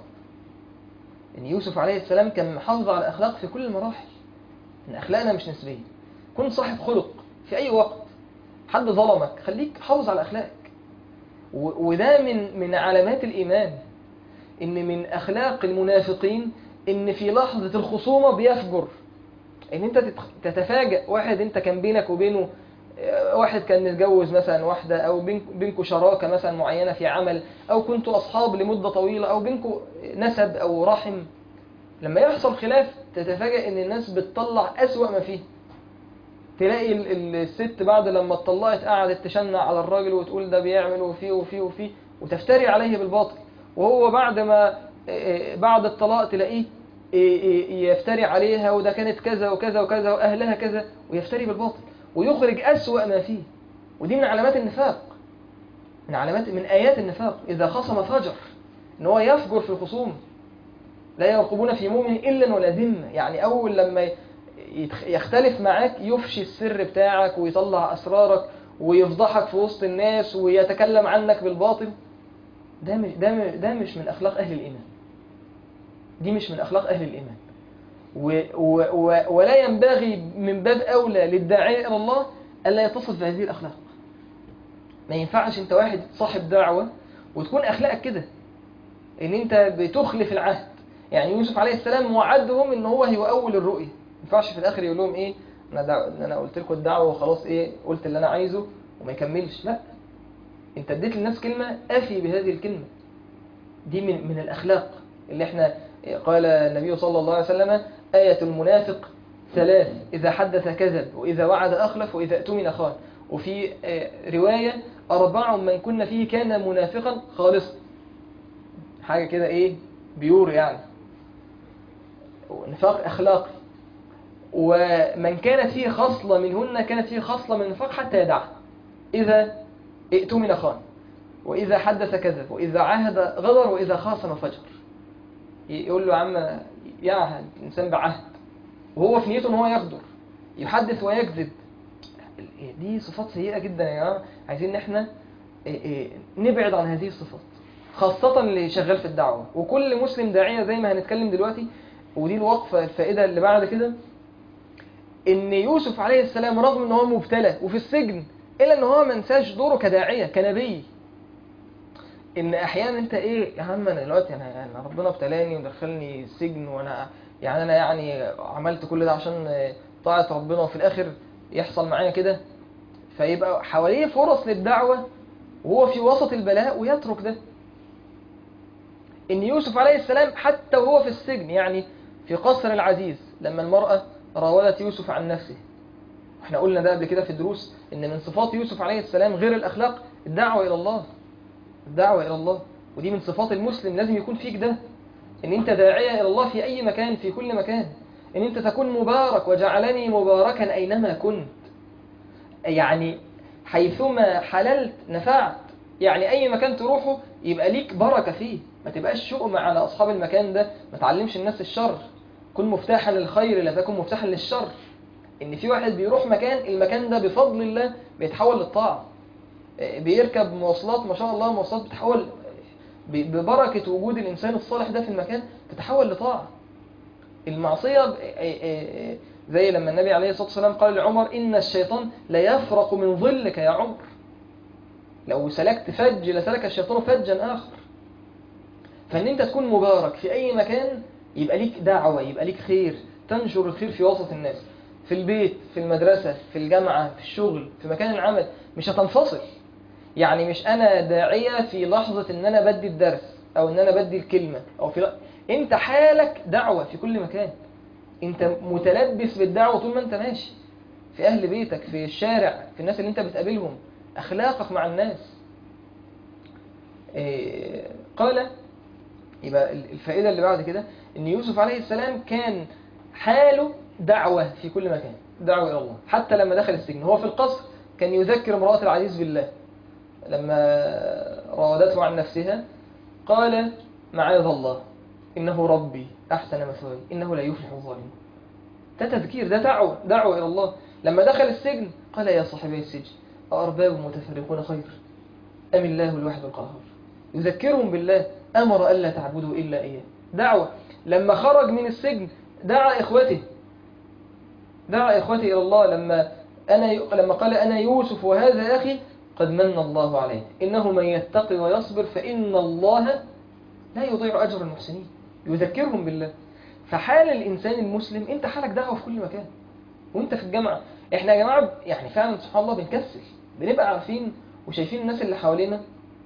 ان يوسف عليه السلام كان محافظ على الاخلاق في كل المراحل ان اخلاقنا مش نسبيه كن صاحب خلق في اي وقت حد ظلمك خليك حافظ على اخلاقك و- وده من من علامات الايمان ان من اخلاق المنافقين ان في لحظه الخصومه بيفجر ان انت تتخ- تتفاجأ واحد انت كان بينك وبينه آه، واحد كان متجوز مثلا واحدة او بينك- بينكوا شراكة مثلا معينة في عمل او كنتوا اصحاب لمدة طويلة او بينكوا نسب او رحم لما يحصل خلاف تتفاجأ ان الناس بتطلع اسوأ ما فيه تلاقي ال- ال- الست بعد لما اتطلقت قعدت تشنع على الراجل وتقول ده بيعمل وفيه وفيه وفيه وتفتري عليه بالباطل وهو بعد ما آه، بعد الطلاق تلاقيه آه، آه، يفتري عليها وده كانت كذا وكذا وكذا واهلها كذا ويفتري بالباطل ويخرج أسوأ ما فيه ودي من علامات النفاق من علامات من آيات النفاق إذا خصم فجر إن هو يفجر في الخصوم لا يرقبون في مؤمن إلا ولا ذمة يعني أول لما يتخ- يختلف معاك يفشي السر بتاعك ويطلع أسرارك ويفضحك في وسط الناس ويتكلم عنك بالباطل ده مش ده مش- ده مش من أخلاق أهل الإيمان دي مش من أخلاق أهل الإيمان و و و ولا ينبغي من باب أولى للداعية إلى الله ألا يتصف بهذه الأخلاق ما ينفعش أنت واحد صاحب دعوة وتكون أخلاقك كده إن أنت بتخلف العهد يعني يوسف عليه السلام وعدهم إن هو هيؤول الرؤية ما ينفعش في الآخر يقول لهم إيه أنا, دعوة أنا قلت لكم الدعوة وخلاص إيه قلت اللي أنا عايزه وما يكملش لا أنت اديت للناس كلمة أفي بهذه الكلمة دي من من الأخلاق اللي احنا قال النبي صلى الله عليه وسلم آية المنافق ثلاث إذا حدث كذب وإذا وعد أخلف وإذا اؤتمن خان وفي آه، رواية أربع من كنا فيه كان منافقا خالصا حاجة كده إيه بيور يعني نفاق أخلاقي ومن كانت فيه خصلة منهن كانت فيه خصلة من النفاق حتى يدعها إذا ائتمن خان وإذا حدث كذب وإذا عاهد غدر وإذا خاصم فجر يقول له يا عم يعهد الإنسان بعهد وهو في نيته إن هو يغدر يحدث ويكذب دي صفات سيئة جدا يا جماعة عايزين إن إحنا إيه إيه نبعد عن هذه الصفات خاصة اللي شغال في الدعوة وكل مسلم داعية زي ما هنتكلم دلوقتي ودي الوقفة الفائدة اللي بعد كده إن يوسف عليه السلام رغم إن هو مبتلى وفي السجن إلا إن هو ما نساش دوره كداعية كنبي ان احيانا انت ايه يا عم انا دلوقتي انا انا ربنا ابتلاني ودخلني السجن وانا يعني انا يعني عملت كل ده عشان طاعة ربنا وفي الاخر يحصل معايا كده فيبقى حواليه فرص للدعوة وهو في وسط البلاء ويترك ده إن يوسف عليه السلام حتى وهو في السجن يعني في قصر العزيز لما المرأة راودت يوسف عن نفسه احنا قلنا ده قبل كده في الدروس ان من صفات يوسف عليه السلام غير الاخلاق الدعوة الى الله الدعوة الى الله ودي من صفات المسلم لازم يكون فيك ده ان انت داعية الى الله في اي مكان في كل مكان ان انت تكون مبارك وجعلني مباركا اينما كنت يعني حيثما حللت نفعت يعني اي مكان تروحه يبقى ليك بركة فيه ما تبقاش شؤم على اصحاب المكان ده ما تعلمش الناس الشر كن مفتاحا للخير لا تكن مفتاحا للشر ان في واحد بيروح مكان المكان ده بفضل الله بيتحول للطاعة بيركب مواصلات ما شاء الله مواصلات بتتحول ببركة وجود الإنسان الصالح ده في المكان تتحول لطاعة المعصية زي لما النبي عليه الصلاة والسلام قال لعمر إن الشيطان لا يفرق من ظلك يا عمر لو سلكت فج لسلك الشيطان فجا آخر فإن أنت تكون مبارك في أي مكان يبقى ليك دعوة يبقى ليك خير تنشر الخير في وسط الناس في البيت في المدرسة في الجامعة في الشغل في مكان العمل مش هتنفصل يعني مش أنا داعية في لحظة إن أنا بدي الدرس أو إن أنا بدي الكلمة أو في ل... أنت حالك دعوة في كل مكان أنت متلبس بالدعوة طول ما أنت ماشي في أهل بيتك في الشارع في الناس اللي أنت بتقابلهم أخلاقك مع الناس إيه قال يبقى الفائدة اللي بعد كده إن يوسف عليه السلام كان حاله دعوة في كل مكان دعوة إلى الله حتى لما دخل السجن هو في القصر كان يذكر امرأة العزيز بالله لما راودته عن نفسها قال معاذ الله إنه ربي أحسن مثواي إنه لا يفلح الظالمون ده تذكير ده دعوة دعوة إلى الله لما دخل السجن قال يا صاحبي السجن أأرباب متفرقون خير أم الله الواحد القهار يذكرهم بالله أمر ألا تعبدوا إلا إياه دعوة لما خرج من السجن دعا إخوته دعا إخوته إلى الله لما أنا لما قال أنا يوسف وهذا أخي قد من الله عليه إنه من يتقي ويصبر فإن الله لا يضيع أجر المحسنين يذكرهم بالله فحال الإنسان المسلم أنت حالك دعوة في كل مكان وأنت في الجامعة إحنا يا جماعة يعني فعلا سبحان الله بنكسل بنبقى عارفين وشايفين الناس اللي حوالينا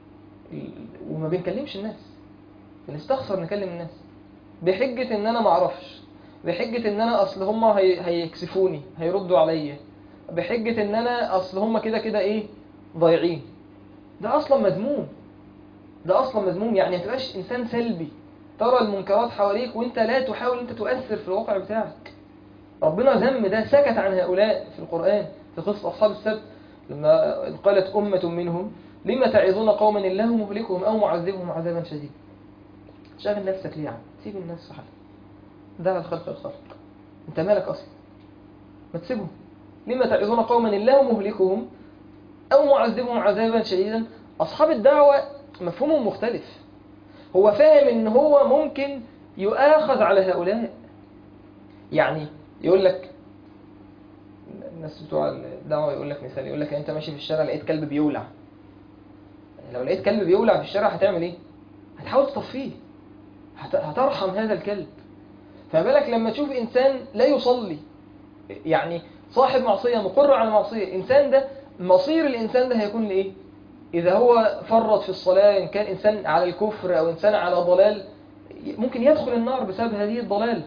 وما بنكلمش الناس بنستخسر نكلم الناس بحجة إن أنا معرفش بحجة ان انا اصل هم هي... هيكسفوني هيردوا عليا بحجة ان انا اصل هم كده كده ايه ضايعين ده اصلا مذموم ده اصلا مذموم يعني ما تبقاش انسان سلبي ترى المنكرات حواليك وانت لا تحاول انت تؤثر في الواقع بتاعك ربنا ذم ده سكت عن هؤلاء في القرآن في قصة أصحاب السبت لما قالت أمة منهم لما تعظون قوما الله مهلكهم أو معذبهم عذابا شديدا شاغل نفسك ليه يعني سيب الناس في حالها ده الخلق الخلق انت مالك اصلا ما تسيبهم لما تعظون قوما الله مهلكهم او معذبهم عذابا شديدا اصحاب الدعوه مفهومهم مختلف هو فاهم ان هو ممكن يؤاخذ على هؤلاء يعني يقول لك الناس بتوع الدعوه يقول لك مثال يقول لك انت ماشي في الشارع لقيت كلب بيولع لو لقيت كلب بيولع في الشارع هتعمل ايه هتحاول تطفيه هترحم هذا الكلب فما بالك لما تشوف إنسان لا يصلي يعني صاحب معصية مقر على معصية إنسان ده مصير الإنسان ده هيكون لإيه إذا هو فرط في الصلاة إن كان إنسان على الكفر أو إنسان على ضلال ممكن يدخل النار بسبب هذه الضلال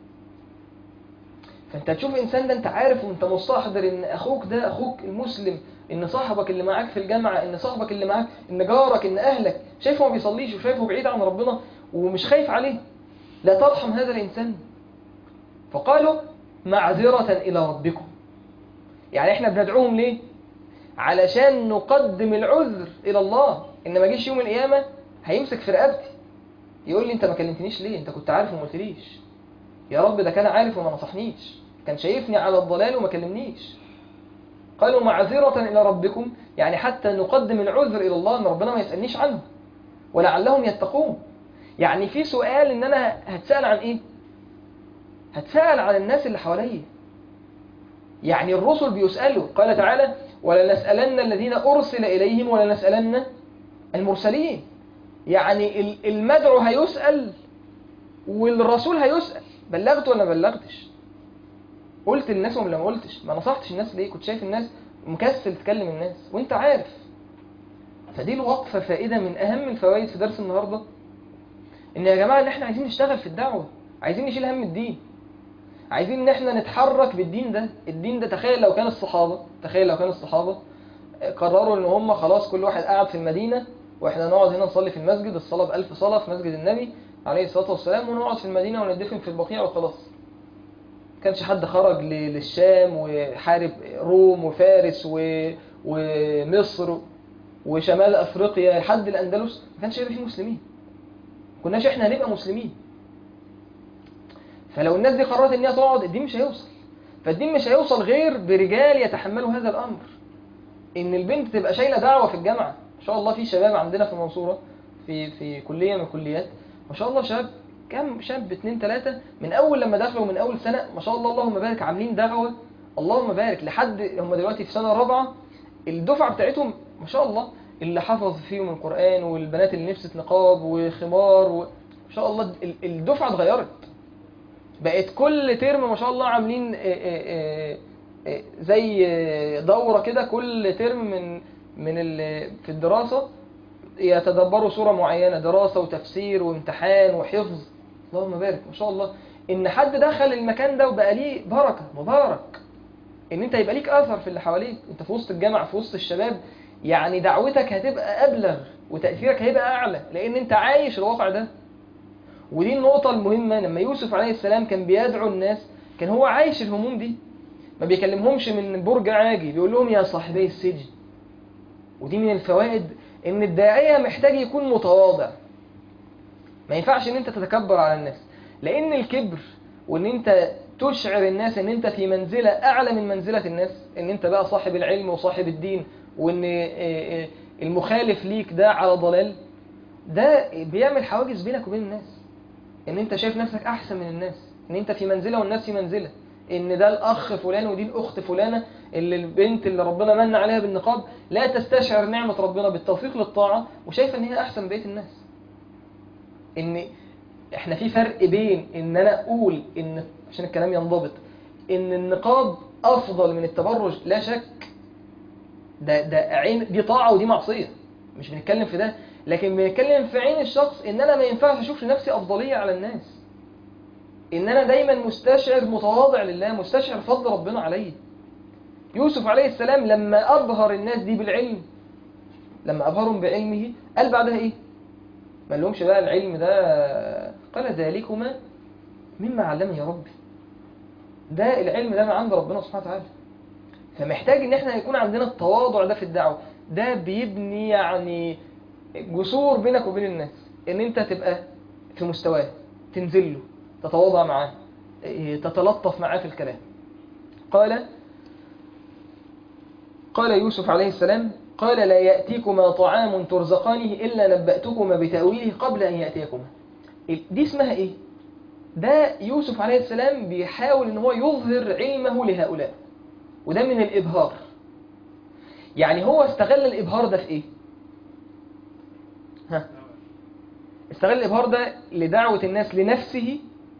فأنت تشوف إنسان ده أنت عارف وأنت مستحضر إن أخوك ده أخوك المسلم إن صاحبك اللي معاك في الجامعة إن صاحبك اللي معاك إن جارك إن أهلك شايفه ما بيصليش وشايفه بعيد عن ربنا ومش خايف عليه لا ترحم هذا الإنسان فقالوا معذرة إلى ربكم يعني إحنا بندعوهم ليه علشان نقدم العذر إلى الله إن ما جيش يوم القيامة هيمسك في رقبتي يقول لي أنت ما كلمتنيش ليه أنت كنت عارف وما قلتليش يا رب ده كان عارف وما نصحنيش كان شايفني على الضلال وما كلمنيش قالوا معذرة إلى ربكم يعني حتى نقدم العذر إلى الله أن ربنا ما يسألنيش عنه ولعلهم يتقون يعني في سؤال ان انا هتسأل عن ايه هتسأل عن الناس اللي حواليا يعني الرسل بيسألوا قال تعالى ولنسألن الذين أرسل إليهم ولنسألن المرسلين يعني المدعو هيسأل والرسول هيسأل بلغت ولا ما بلغتش قلت للناس ولا ما قلتش ما نصحتش الناس ليه كنت شايف الناس مكسل تكلم الناس وانت عارف فدي الوقفة فائدة من أهم الفوائد في درس النهاردة إن يا جماعة إن إحنا عايزين نشتغل في الدعوة عايزين نشيل هم الدين عايزين إن إحنا نتحرك بالدين ده الدين ده تخيل لو كان الصحابة تخيل لو كان الصحابة قرروا إن هم خلاص كل واحد قاعد في المدينة وإحنا نقعد هنا نصلي في المسجد الصلاة بألف صلاة في مسجد النبي عليه الصلاة والسلام ونقعد في المدينة وندفن في البقيع وخلاص كانش حد خرج ل- للشام وحارب روم وفارس و... ومصر وشمال افريقيا لحد الاندلس ما كانش هيبقى فيه مسلمين ما كناش احنا هنبقى مسلمين فلو الناس دي قررت ان هي تقعد الدين مش هيوصل فالدين مش هيوصل غير برجال يتحملوا هذا الامر ان البنت تبقى شايله دعوه في الجامعه ما شاء الله في شباب عندنا في المنصوره في في كليه من الكليات ما شاء الله شباب كم شاب اتنين تلاتة من اول لما دخلوا من اول سنه ما شاء الله اللهم بارك عاملين دعوه اللهم بارك لحد هم دلوقتي في سنه رابعه الدفعه بتاعتهم ما شاء الله اللي حفظ فيهم القران والبنات اللي لبست نقاب وخمار و... ما شاء الله ال- الدفعه اتغيرت بقت كل ترم ما شاء الله عاملين آه، آه، آه، آه، زي آه، دورة كده كل ترم من من ال- في الدراسة يتدبروا سورة معينة دراسة وتفسير وامتحان وحفظ اللهم بارك ما شاء الله ان حد دخل المكان ده وبقى ليه بركة مبارك ان انت يبقى ليك اثر في اللي حواليك انت في وسط الجامعة في وسط الشباب يعني دعوتك هتبقى ابلغ وتأثيرك هيبقى اعلى لان انت عايش الواقع ده ودي النقطة المهمة لما يوسف عليه السلام كان بيدعو الناس كان هو عايش الهموم دي ما بيكلمهمش من برج عاجي بيقول لهم يا صاحبي السجن ودي من الفوائد ان الداعية محتاج يكون متواضع ما ينفعش ان انت تتكبر على الناس لان الكبر وان انت تشعر الناس ان انت في منزلة اعلى من منزلة الناس ان انت بقى صاحب العلم وصاحب الدين وان آه، آه، المخالف ليك ده على ضلال ده بيعمل حواجز بينك وبين الناس ان انت شايف نفسك احسن من الناس ان انت في منزله والناس في منزله ان ده الاخ فلان ودي الاخت فلانه اللي البنت اللي ربنا من عليها بالنقاب لا تستشعر نعمه ربنا بالتوفيق للطاعه وشايفه ان هي احسن من بقيه الناس ان احنا في فرق بين ان انا اقول ان عشان الكلام ينضبط ان النقاب افضل من التبرج لا شك ده ده عين دي طاعه ودي معصيه مش بنتكلم في ده لكن بنتكلم في عين الشخص ان انا ما ينفعش اشوف لنفسي افضليه على الناس ان انا دايما مستشعر متواضع لله مستشعر فضل ربنا عليه يوسف عليه السلام لما ابهر الناس دي بالعلم لما ابهرهم بعلمه قال بعدها ايه ما لهمش بقى العلم ده قال ذلكما مما علمني ربي ده العلم ده من عند ربنا سبحانه وتعالى فمحتاج ان احنا يكون عندنا التواضع ده في الدعوه ده بيبني يعني جسور بينك وبين الناس ان انت تبقى في مستواه تنزل له تتواضع معاه إيه، تتلطف معاه في الكلام قال قال يوسف عليه السلام قال لا يأتيكما طعام ترزقانه إلا نبأتكما بتأويله قبل أن يأتيكما دي اسمها إيه؟ ده يوسف عليه السلام بيحاول ان هو يظهر علمه لهؤلاء وده من الإبهار يعني هو استغل الإبهار ده في إيه؟ ها استغل الإبهار ده لدعوة الناس لنفسه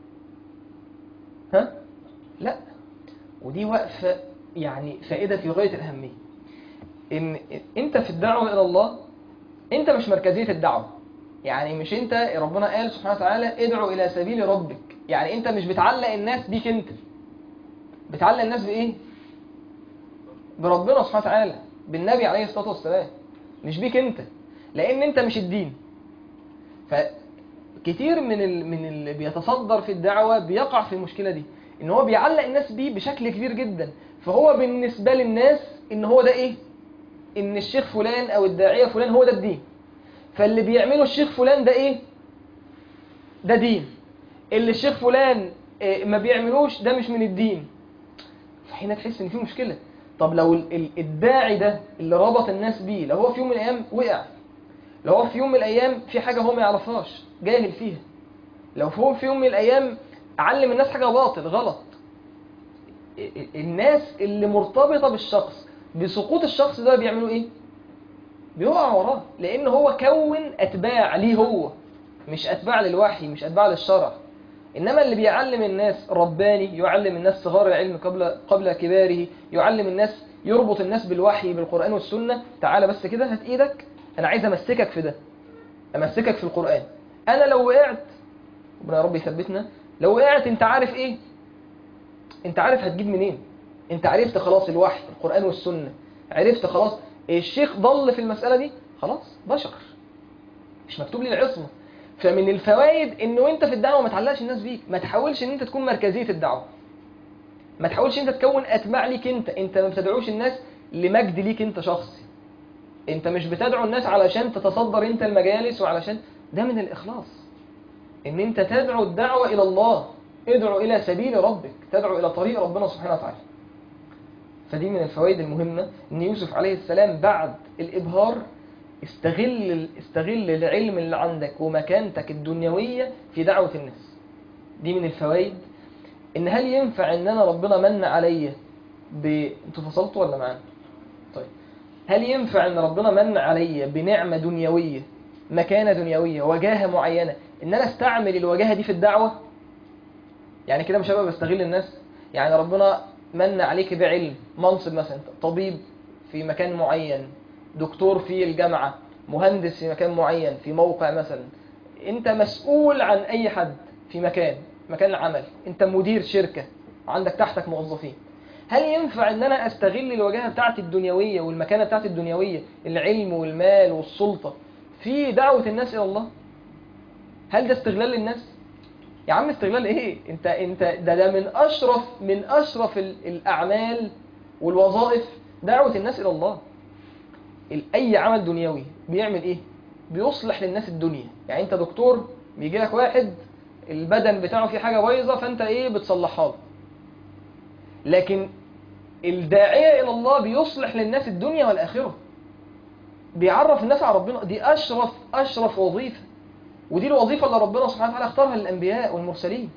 ها لا ودي وقفة يعني فائدة في غاية الأهمية إن أنت في الدعوة إلى الله أنت مش مركزية الدعوة يعني مش أنت ربنا قال سبحانه وتعالى ادعو إلى سبيل ربك يعني أنت مش بتعلق الناس بيك أنت بتعلق الناس بإيه؟ بربنا سبحانه وتعالى بالنبي عليه الصلاة والسلام مش بيك أنت لأن أنت مش الدين فكتير من ال... من اللي بيتصدر في الدعوة بيقع في المشكلة دي ان هو بيعلق الناس بيه بشكل كبير جدا فهو بالنسبة للناس ان هو ده ايه ان الشيخ فلان او الداعية فلان هو ده الدين فاللي بيعمله الشيخ فلان ده ايه ده دين اللي الشيخ فلان إيه ما بيعملوش ده مش من الدين فهنا تحس ان في مشكلة طب لو ال- ال- الداعي ده اللي ربط الناس بيه لو هو في يوم من الايام وقع لو هو في يوم من الايام في حاجة هو ما يعرفهاش جاهل فيها لو هو في يوم من الايام علم الناس حاجة باطل غلط الناس اللي مرتبطة بالشخص بسقوط الشخص ده بيعملوا ايه بيقع وراه لان هو كون اتباع ليه هو مش اتباع للوحي مش اتباع للشرع إنما اللي بيعلم الناس رباني يعلم الناس صغار العلم قبل قبل كباره يعلم الناس يربط الناس بالوحي بالقرآن والسنة تعالى بس كده هات إيدك أنا عايز أمسكك في ده أمسكك في القرآن أنا لو وقعت ربنا يا رب يثبتنا لو وقعت أنت عارف إيه أنت عارف هتجيب منين أنت عرفت خلاص الوحي القرآن والسنة عرفت خلاص الشيخ ضل في المسألة دي خلاص بشر مش مكتوب لي العصمة فمن الفوائد انه انت في الدعوه ما تعلقش الناس بيك ما تحاولش ان انت تكون مركزيه الدعوه ما تحاولش انت تكون اتباع ليك انت انت ما بتدعوش الناس لمجد ليك انت شخصي انت مش بتدعو الناس علشان تتصدر انت المجالس وعلشان ده من الاخلاص ان انت تدعو الدعوه الى الله ادعو الى سبيل ربك تدعو الى طريق ربنا سبحانه وتعالى فدي من الفوائد المهمه ان يوسف عليه السلام بعد الابهار استغل استغل العلم اللي عندك ومكانتك الدنيوية في دعوة الناس دي من الفوائد ان هل ينفع ان انا ربنا من عليا ب انتوا فصلتوا ولا معانا طيب هل ينفع ان ربنا من عليا بنعمة دنيوية مكانة دنيوية وجاهة معينة ان انا استعمل الوجاهة دي في الدعوة يعني كده مش هبقى بستغل الناس يعني ربنا من عليك بعلم منصب مثلا طبيب في مكان معين دكتور في الجامعة مهندس في مكان معين في موقع مثلا انت مسؤول عن اي حد في مكان مكان العمل انت مدير شركة عندك تحتك موظفين هل ينفع ان انا استغل الوجاهة بتاعتي الدنيوية والمكانة بتاعتي الدنيوية العلم والمال والسلطة في دعوة الناس الى الله هل ده استغلال للناس يا عم استغلال ايه انت انت ده ده من اشرف من اشرف الاعمال والوظائف دعوة الناس الى الله اي عمل دنيوي بيعمل ايه بيصلح للناس الدنيا يعني انت دكتور بيجي لك واحد البدن بتاعه فيه حاجه بايظه فانت ايه بتصلحها له لكن الداعيه الى الله بيصلح للناس الدنيا والاخره بيعرف الناس على ربنا دي اشرف اشرف وظيفه ودي الوظيفه اللي ربنا سبحانه وتعالى اختارها للانبياء والمرسلين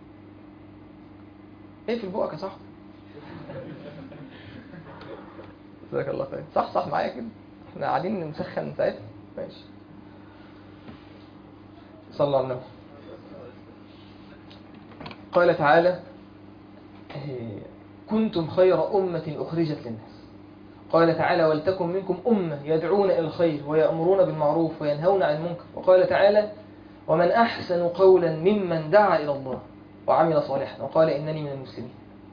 ايه في بقك يا صاحبي جزاك الله خير صح صح معايا كده احنا قاعدين نسخن ساعتها ماشي صلى على النبي قال تعالى كنتم خير أمة أخرجت للناس قال تعالى ولتكن منكم أمة يدعون إلى الخير ويأمرون بالمعروف وينهون عن المنكر وقال تعالى ومن أحسن قولا ممن دعا إلى الله وعمل صالحا وقال إنني من المسلمين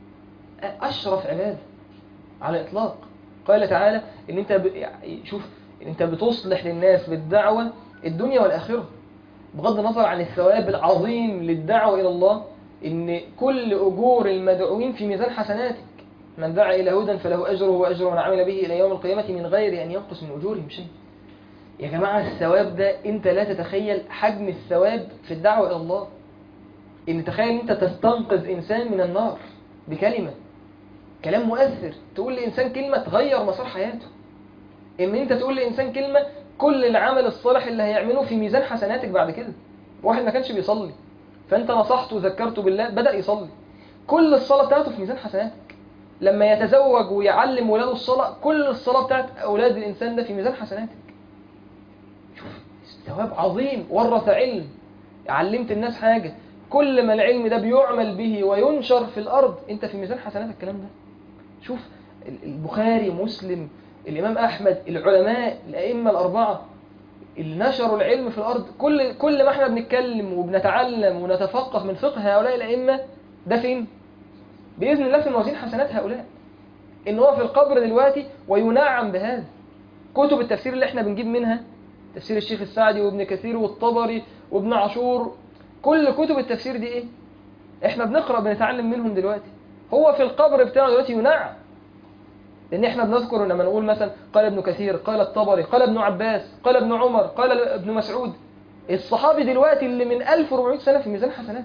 أشرف عبادة على إطلاق قال تعالى ان انت ب... يعني شوف ان انت بتصلح للناس بالدعوة الدنيا والآخرة بغض النظر عن الثواب العظيم للدعوة إلى الله ان كل أجور المدعوين في ميزان حسناتك من دعا إلى هدى فله أجره وأجر من عمل به إلى يوم القيامة من غير أن ينقص من أجورهم شيء يا جماعة الثواب ده انت لا تتخيل حجم الثواب في الدعوة إلى الله ان تخيل ان انت تستنقذ إنسان من النار بكلمة كلام مؤثر تقول لإنسان كلمة تغير مسار حياته إن أنت تقول لإنسان كلمة كل العمل الصالح اللي هيعمله في ميزان حسناتك بعد كده واحد ما كانش بيصلي فأنت نصحته وذكرته بالله بدأ يصلي كل الصلاة بتاعته في ميزان حسناتك لما يتزوج ويعلم ولاده الصلاة كل الصلاة بتاعت أولاد الإنسان ده في ميزان حسناتك شوف ثواب عظيم ورث علم علمت الناس حاجة كل ما العلم ده بيعمل به وينشر في الأرض أنت في ميزان حسناتك الكلام ده شوف البخاري مسلم الإمام أحمد العلماء الأئمة الأربعة اللي نشروا العلم في الأرض كل كل ما احنا بنتكلم وبنتعلم ونتفقه من فقه هؤلاء الأئمة ده فين؟ بإذن الله في موازين حسنات هؤلاء إن هو في القبر دلوقتي وينعم بهذا كتب التفسير اللي احنا بنجيب منها تفسير الشيخ السعدي وابن كثير والطبري وابن عاشور كل كتب التفسير دي ايه؟ احنا بنقرأ بنتعلم منهم دلوقتي هو في القبر بتاعه دلوقتي ينعم لان احنا بنذكر لما نقول مثلا قال ابن كثير قال الطبري قال ابن عباس قال ابن عمر قال ابن مسعود الصحابي دلوقتي اللي من 1400 سنة في ميزان حسناته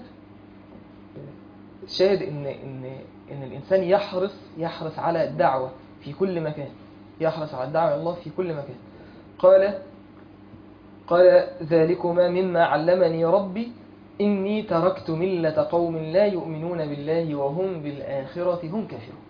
الشاهد ان ان ان الانسان يحرص يحرص على الدعوة في كل مكان يحرص على الدعوة الى الله في كل مكان قال قال ذلكما مما علمني ربي إني تركت ملة قوم لا يؤمنون بالله وهم بالآخرة هم كافرون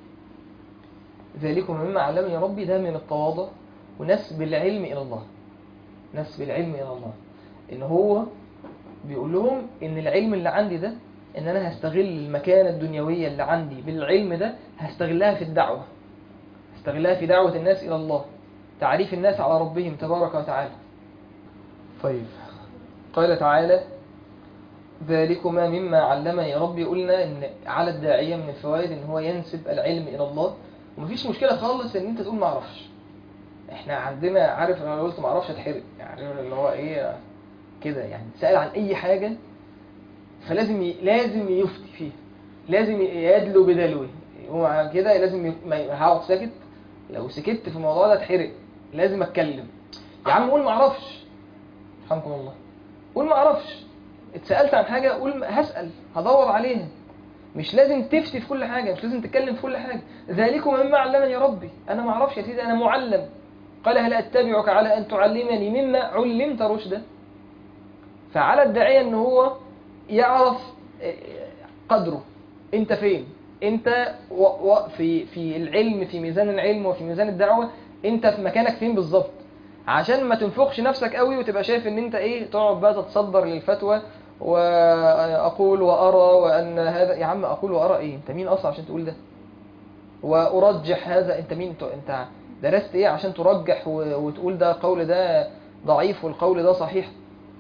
ذلكم مما علمني ربي ده من التواضع ونسب العلم إلى الله نسب العلم إلى الله إن هو بيقول لهم إن العلم اللي عندي ده ان انا هستغل المكانة الدنيوية اللي عندي بالعلم ده هستغلها في الدعوة هستغلها في دعوة الناس الى الله تعريف الناس على ربهم تبارك وتعالى طيب قال تعالى ذلكما مما علمني ربي قلنا ان على الداعية من الفوائد ان هو ينسب العلم الى الله ومفيش مشكلة خالص ان انت تقول معرفش احنا عندنا عارف انا لو قلت معرفش اتحرق يعني اللي هو ايه كده يعني تسأل عن اي حاجة فلازم ي... لازم يفتي فيه لازم يدلو بدلوه هو كده لازم ي... ما هقعد ساكت لو سكت في الموضوع ده اتحرق لازم اتكلم يا عم قول معرفش رحمكم الله قول معرفش اتسألت عن حاجة قول هسأل هدور عليها مش لازم تفتي في كل حاجة مش لازم تتكلم في كل حاجة ذلكم مما علمني ربي أنا ما أعرفش يا سيدي أنا معلم قال هل أتبعك على أن تعلمني مما علمت رشدا فعلى الداعية أن هو يعرف قدره أنت فين أنت و و في في العلم في ميزان العلم وفي ميزان الدعوة أنت في مكانك فين بالظبط عشان ما تنفخش نفسك قوي وتبقى شايف ان انت ايه تقعد بقى تتصدر للفتوى واقول وارى وان هذا يا عم اقول وارى ايه انت مين اصلا عشان تقول ده وارجح هذا انت مين انت درست ايه عشان ترجح وتقول ده قول ده ضعيف والقول ده صحيح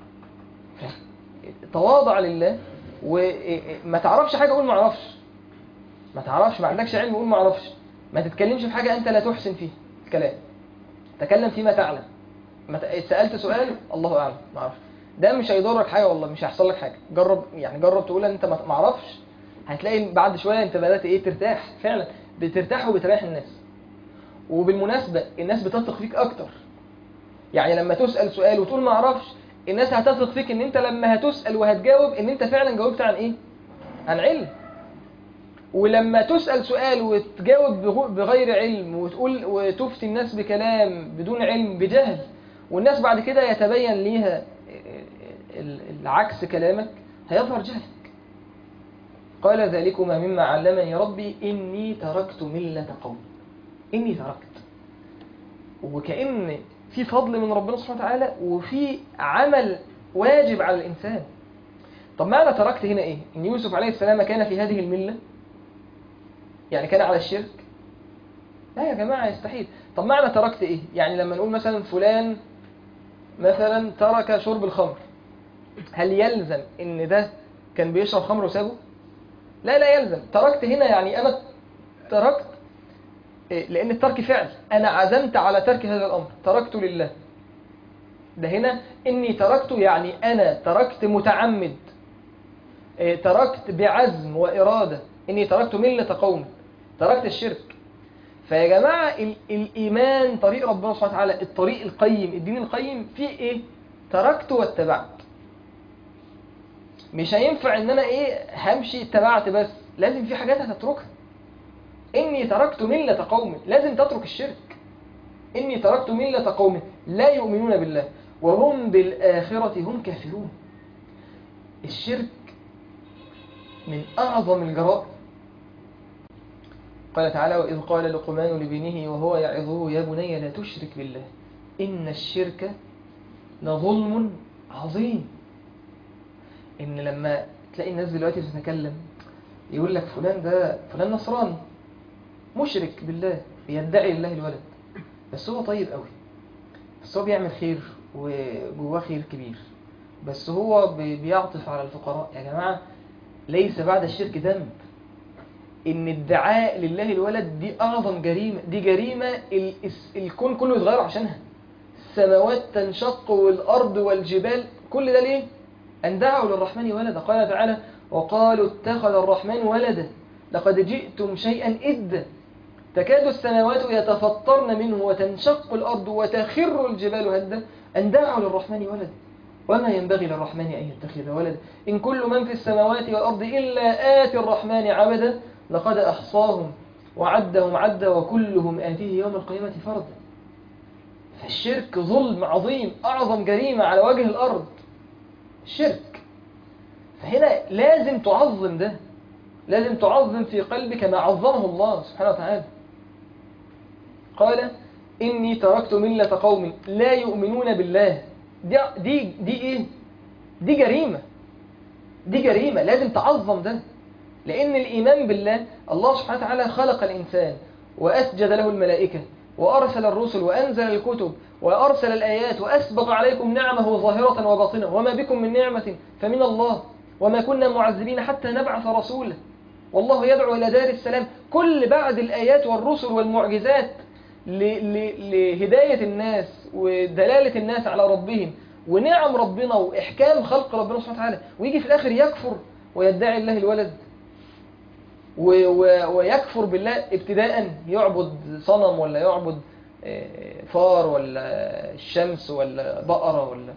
تواضع لله وما تعرفش حاجه قول ما اعرفش ما تعرفش ما عندكش علم قول ما اعرفش ما تتكلمش في حاجه انت لا تحسن فيها الكلام تكلم فيما تعلم ما سالت سؤال الله اعلم ما اعرفش ده مش هيضرك حاجه والله مش هيحصل لك حاجه جرب يعني جرب تقول انت ما اعرفش هتلاقي بعد شويه انت بدات ايه ترتاح فعلا بترتاح وبتريح الناس وبالمناسبه الناس بتثق فيك اكتر يعني لما تسال سؤال وتقول ما اعرفش الناس هتثق فيك ان انت لما هتسال وهتجاوب ان انت فعلا جاوبت عن ايه عن علم ولما تسأل سؤال وتجاوب بغير علم وتقول وتفتي الناس بكلام بدون علم بجهل والناس بعد كده يتبين ليها العكس كلامك هيظهر جهلك قال ذلكما مما علمني ربي إني تركت ملة قوم إني تركت وكأن في فضل من ربنا سبحانه وتعالى وفي عمل واجب على الإنسان طب معنى تركت هنا إيه؟ إن يوسف عليه السلام كان في هذه الملة يعني كان على الشرك لا يا جماعة يستحيل طب معنى تركت ايه يعني لما نقول مثلا فلان مثلا ترك شرب الخمر هل يلزم ان ده كان بيشرب خمر وسابه لا لا يلزم تركت هنا يعني انا تركت إيه؟ لان الترك فعل انا عزمت على ترك هذا الامر تركت لله ده هنا اني تركت يعني انا تركت متعمد إيه تركت بعزم وارادة اني تركت ملة قوم تركت الشرك فيا جماعة الإيمان طريق ربنا سبحانه وتعالى الطريق القيم الدين القيم فيه إيه تركت واتبعت مش هينفع ان انا ايه همشي اتبعت بس لازم في حاجات هتتركها اني تركت ملة قوم لازم تترك الشرك اني تركت ملة قوم لا يؤمنون بالله وهم بالآخرة هم كافرون الشرك من أعظم الجرائم قال تعالى وإذ قال لقمان لبنه وهو يعظه يا بني لا تشرك بالله إن الشرك لظلم عظيم إن لما تلاقي الناس دلوقتي بتتكلم يقول لك فلان ده فلان نصراني مشرك بالله بيدعي لله الولد بس هو طيب قوي بس هو بيعمل خير وجواه خير كبير بس هو بيعطف على الفقراء يا جماعة ليس بعد الشرك ذنب ان الدعاء لله الولد دي اعظم جريمة دي جريمة ال الكون كله يتغير عشانها السماوات تنشق والارض والجبال كل ده ليه ان دعوا للرحمن ولدا قال تعالى وقالوا اتخذ الرحمن ولدا لقد جئتم شيئا إدا تكاد السماوات يتفطرن منه وتنشق الأرض وتخر الجبال هدا أن دعوا للرحمن ولدا وما ينبغي للرحمن أن يتخذ ولدا إن كل من في السماوات والأرض إلا آتي الرحمن عبدا لقد أحصاهم وعدهم عدا وكلهم آتيه يوم القيامة فردا فالشرك ظلم عظيم أعظم جريمة على وجه الأرض الشرك فهنا لازم تعظم ده لازم تعظم في قلبك ما عظمه الله سبحانه وتعالى قال إني تركت ملة قوم لا يؤمنون بالله دي, دي, دي إيه؟ دي جريمة دي جريمة لازم تعظم ده لأن الإيمان بالله الله سبحانه وتعالى خلق الإنسان وأسجد له الملائكة وأرسل الرسل وأنزل الكتب وأرسل الآيات وأسبغ عليكم نعمه ظاهرة وباطنة وما بكم من نعمة فمن الله وما كنا معذبين حتى نبعث رسولا والله يدعو إلى دار السلام كل بعد الآيات والرسل والمعجزات ل- ل- لهداية الناس ودلالة الناس على ربهم ونعم ربنا وإحكام خلق ربنا سبحانه وتعالى ويجي في الآخر يكفر ويدعي الله الولد و- و- ويكفر بالله ابتداء يعبد صنم ولا يعبد آه، فار ولا الشمس ولا بقرة ولا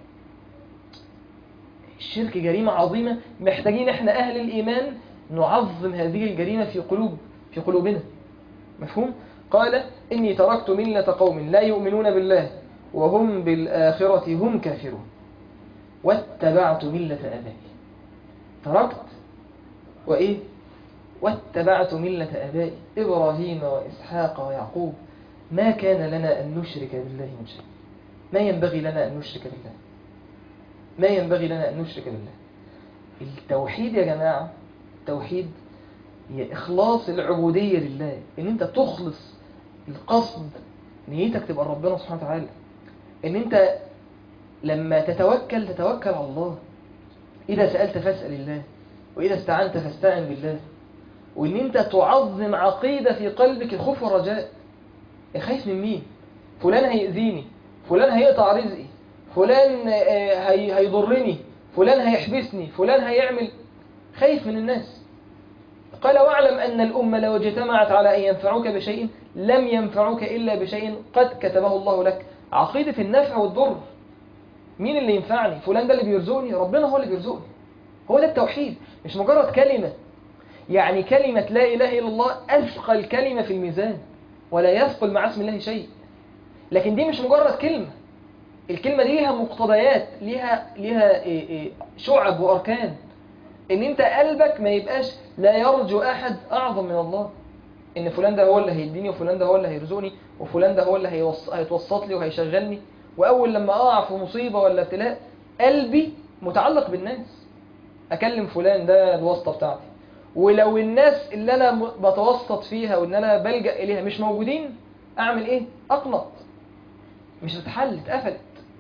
الشرك جريمة عظيمة محتاجين احنا أهل الإيمان نعظم هذه الجريمة في قلوب في قلوبنا مفهوم؟ قال إني تركت ملة قوم لا يؤمنون بالله وهم بالآخرة هم كافرون واتبعت ملة آبائي تركت وإيه؟ واتبعت ملة آبائي إبراهيم وإسحاق ويعقوب ما كان لنا أن نشرك بالله من شيء ما ينبغي لنا أن نشرك بالله ما ينبغي لنا أن نشرك بالله التوحيد يا جماعة التوحيد هي إخلاص العبودية لله إن أنت تخلص القصد نيتك تبقى ربنا سبحانه وتعالى إن أنت لما تتوكل تتوكل على الله إذا سألت فاسأل الله وإذا استعنت فاستعن بالله وإن أنت تعظم عقيدة في قلبك الخوف والرجاء خايف من مين فلان هيأذيني فلان هيقطع رزقي فلان آه، هي- هيضرني فلان هيحبسني فلان هيعمل خايف من الناس قال واعلم أن الأمة لو اجتمعت على أن ينفعوك بشيء لم ينفعوك إلا بشيء قد كتبه الله لك عقيدة النفع والضر مين اللي ينفعني فلان ده اللي بيرزقني ربنا هو اللي بيرزقني هو ده التوحيد مش مجرد كلمة يعني كلمة لا إله إلا الله أثقل كلمة في الميزان ولا يثقل مع اسم الله شيء لكن دي مش مجرد كلمة الكلمة دي ليها مقتضيات ليها ليها إيه إيه شعب وأركان إن أنت قلبك ما يبقاش لا يرجو أحد أعظم من الله إن فلان ده هو اللي هيديني وفلان ده هو اللي هيرزقني وفلان ده هو اللي هيوص... هيتوسط لي وهيشغلني وأول لما أقع في مصيبة ولا ابتلاء قلبي متعلق بالناس أكلم فلان ده الواسطة بتاعتي ولو الناس اللي أنا م- بتوسط فيها وإن أنا بلجأ إليها مش موجودين أعمل إيه؟ أقنط مش هتتحل اتقفلت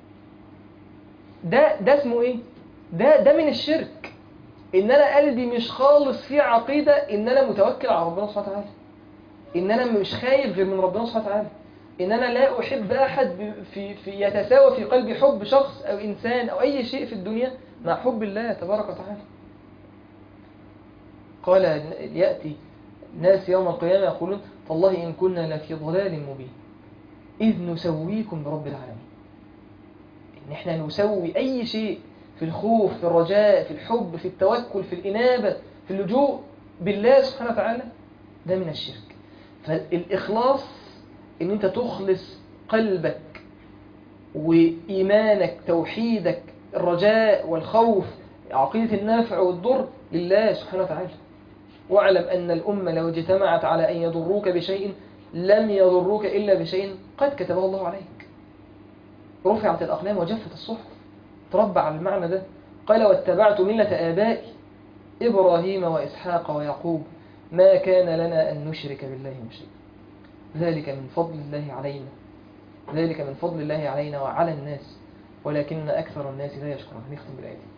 ده ده اسمه ايه ده ده من الشرك ان انا قلبي مش خالص فيه عقيده ان انا متوكل على ربنا سبحانه وتعالى ان انا مش خايف غير من ربنا سبحانه وتعالى ان انا لا احب احد ب- في في يتساوى في قلبي حب شخص او انسان او اي شيء في الدنيا مع حب الله تبارك وتعالى قال ياتي ناس يوم القيامه يقولون والله ان كنا لفي ضلال مبين اذ نسويكم برب العالمين ان احنا نسوي اي شيء في الخوف في الرجاء في الحب في التوكل في الانابه في اللجوء بالله سبحانه وتعالى ده من الشرك فالاخلاص ان انت تخلص قلبك وايمانك توحيدك الرجاء والخوف عقيده النافع والضر لله سبحانه وتعالى واعلم ان الامه لو اجتمعت على ان يضروك بشيء لم يضروك الا بشيء قد كتبه الله عليك رفعت الأقلام وجفت الصحف تربى على المعنى ده قال واتبعت ملة آبائي إبراهيم وإسحاق ويعقوب ما كان لنا أن نشرك بالله من شيء ذلك من فضل الله علينا ذلك من فضل الله علينا وعلى الناس ولكن أكثر الناس لا يشكرون نختم بالآية دي.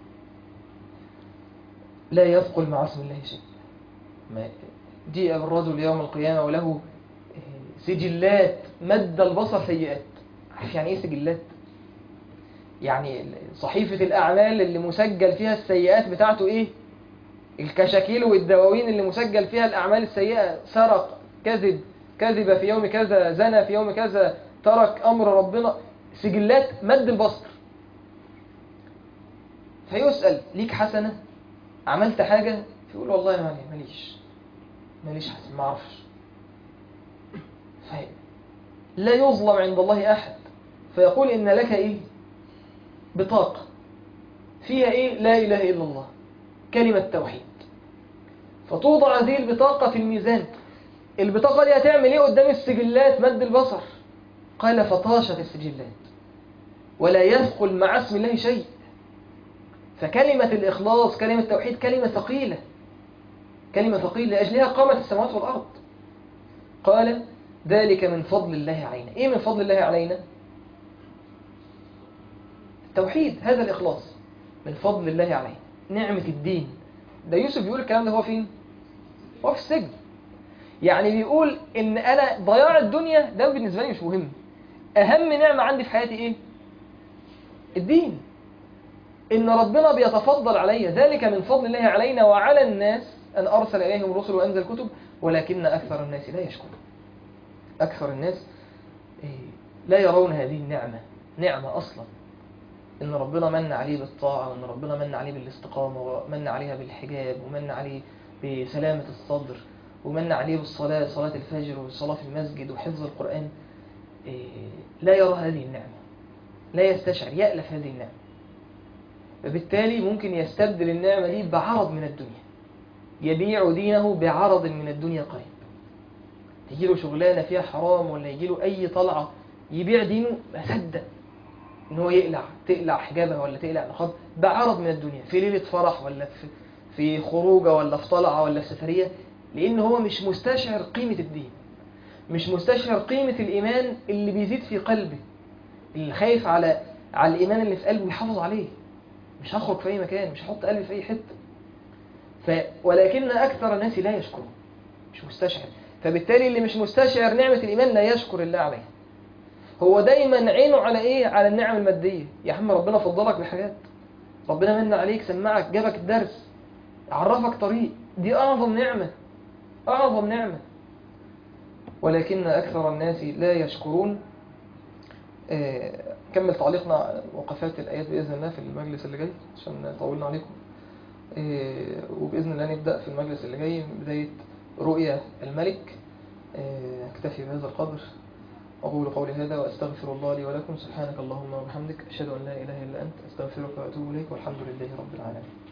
لا يثقل مع اسم الله شيء ما جيء الرجل يوم القيامة وله سجلات مد البصر سيئات عارف يعني ايه سجلات يعني صحيفة الأعمال اللي مسجل فيها السيئات بتاعته ايه الكشاكيل والدواوين اللي مسجل فيها الأعمال السيئة سرق كذب كذب في يوم كذا زنى في يوم كذا ترك أمر ربنا سجلات مد البصر فيسأل ليك حسنة عملت حاجة فيقول والله ما ماليش ماليش حسنة ما اعرفش فاهم لا يظلم عند الله أحد فيقول إن لك إيه بطاقة فيها إيه لا إله إلا الله كلمة توحيد فتوضع هذه البطاقة في الميزان البطاقة دي هتعمل إيه قدام السجلات مد البصر قال فطاشت السجلات ولا يثقل مع اسم الله شيء فكلمة الإخلاص كلمة التوحيد كلمة ثقيلة كلمة ثقيلة لأجلها قامت السماوات والأرض قال ذلك من فضل الله علينا إيه من فضل الله علينا؟ التوحيد هذا الإخلاص من فضل الله علينا نعمة الدين ده يوسف بيقول الكلام ده هو فين؟ هو في السجن يعني بيقول إن أنا ضياع الدنيا ده بالنسبة لي مش مهم أهم نعمة عندي في حياتي إيه؟ الدين إن ربنا بيتفضل علي ذلك من فضل الله علينا وعلى الناس أن أرسل إليهم الرسل وأنزل كتب ولكن أكثر الناس لا يشكرون أكثر الناس لا يرون هذه النعمة نعمة أصلا إن ربنا من عليه بالطاعة وإن ربنا من عليه بالاستقامة ومن عليها بالحجاب ومن عليه بسلامة الصدر ومن عليه بالصلاة صلاة الفجر والصلاة في المسجد وحفظ القرآن لا يرى هذه النعمة لا يستشعر يألف هذه النعمة فبالتالي ممكن يستبدل النعمة دي بعرض من الدنيا يبيع دينه بعرض من الدنيا قريب تجي له شغلانة فيها حرام ولا يجي له أي طلعة يبيع دينه مصدق إن هو يقلع تقلع حجابها ولا تقلع نقاب بعرض من الدنيا في ليلة فرح ولا في, في خروجة ولا في طلعة ولا في سفرية لأن هو مش مستشعر قيمة الدين مش مستشعر قيمة الإيمان اللي بيزيد في قلبه اللي خايف على على الإيمان اللي في قلبه يحافظ عليه مش هخرج في أي مكان مش هحط قلبي في أي حتة ف... ولكن أكثر الناس لا يشكرون مش مستشعر فبالتالي اللي مش مستشعر نعمة الإيمان لا يشكر الله عليها هو دايما عينه على إيه؟ على النعم المادية يا عم ربنا فضلك بحاجات ربنا من عليك سمعك جابك الدرس عرفك طريق دي أعظم نعمة أعظم نعمة ولكن أكثر الناس لا يشكرون آه كمل تعليقنا وقفات الآيات بإذن الله في المجلس اللي جاي عشان طولنا عليكم آه وبإذن الله نبدأ في المجلس اللي جاي بداية رؤية الملك آه أكتفي بهذا القدر أقول قولي هذا وأستغفر الله لي ولكم سبحانك اللهم وبحمدك أشهد أن لا إله إلا أنت أستغفرك وأتوب إليك والحمد لله رب العالمين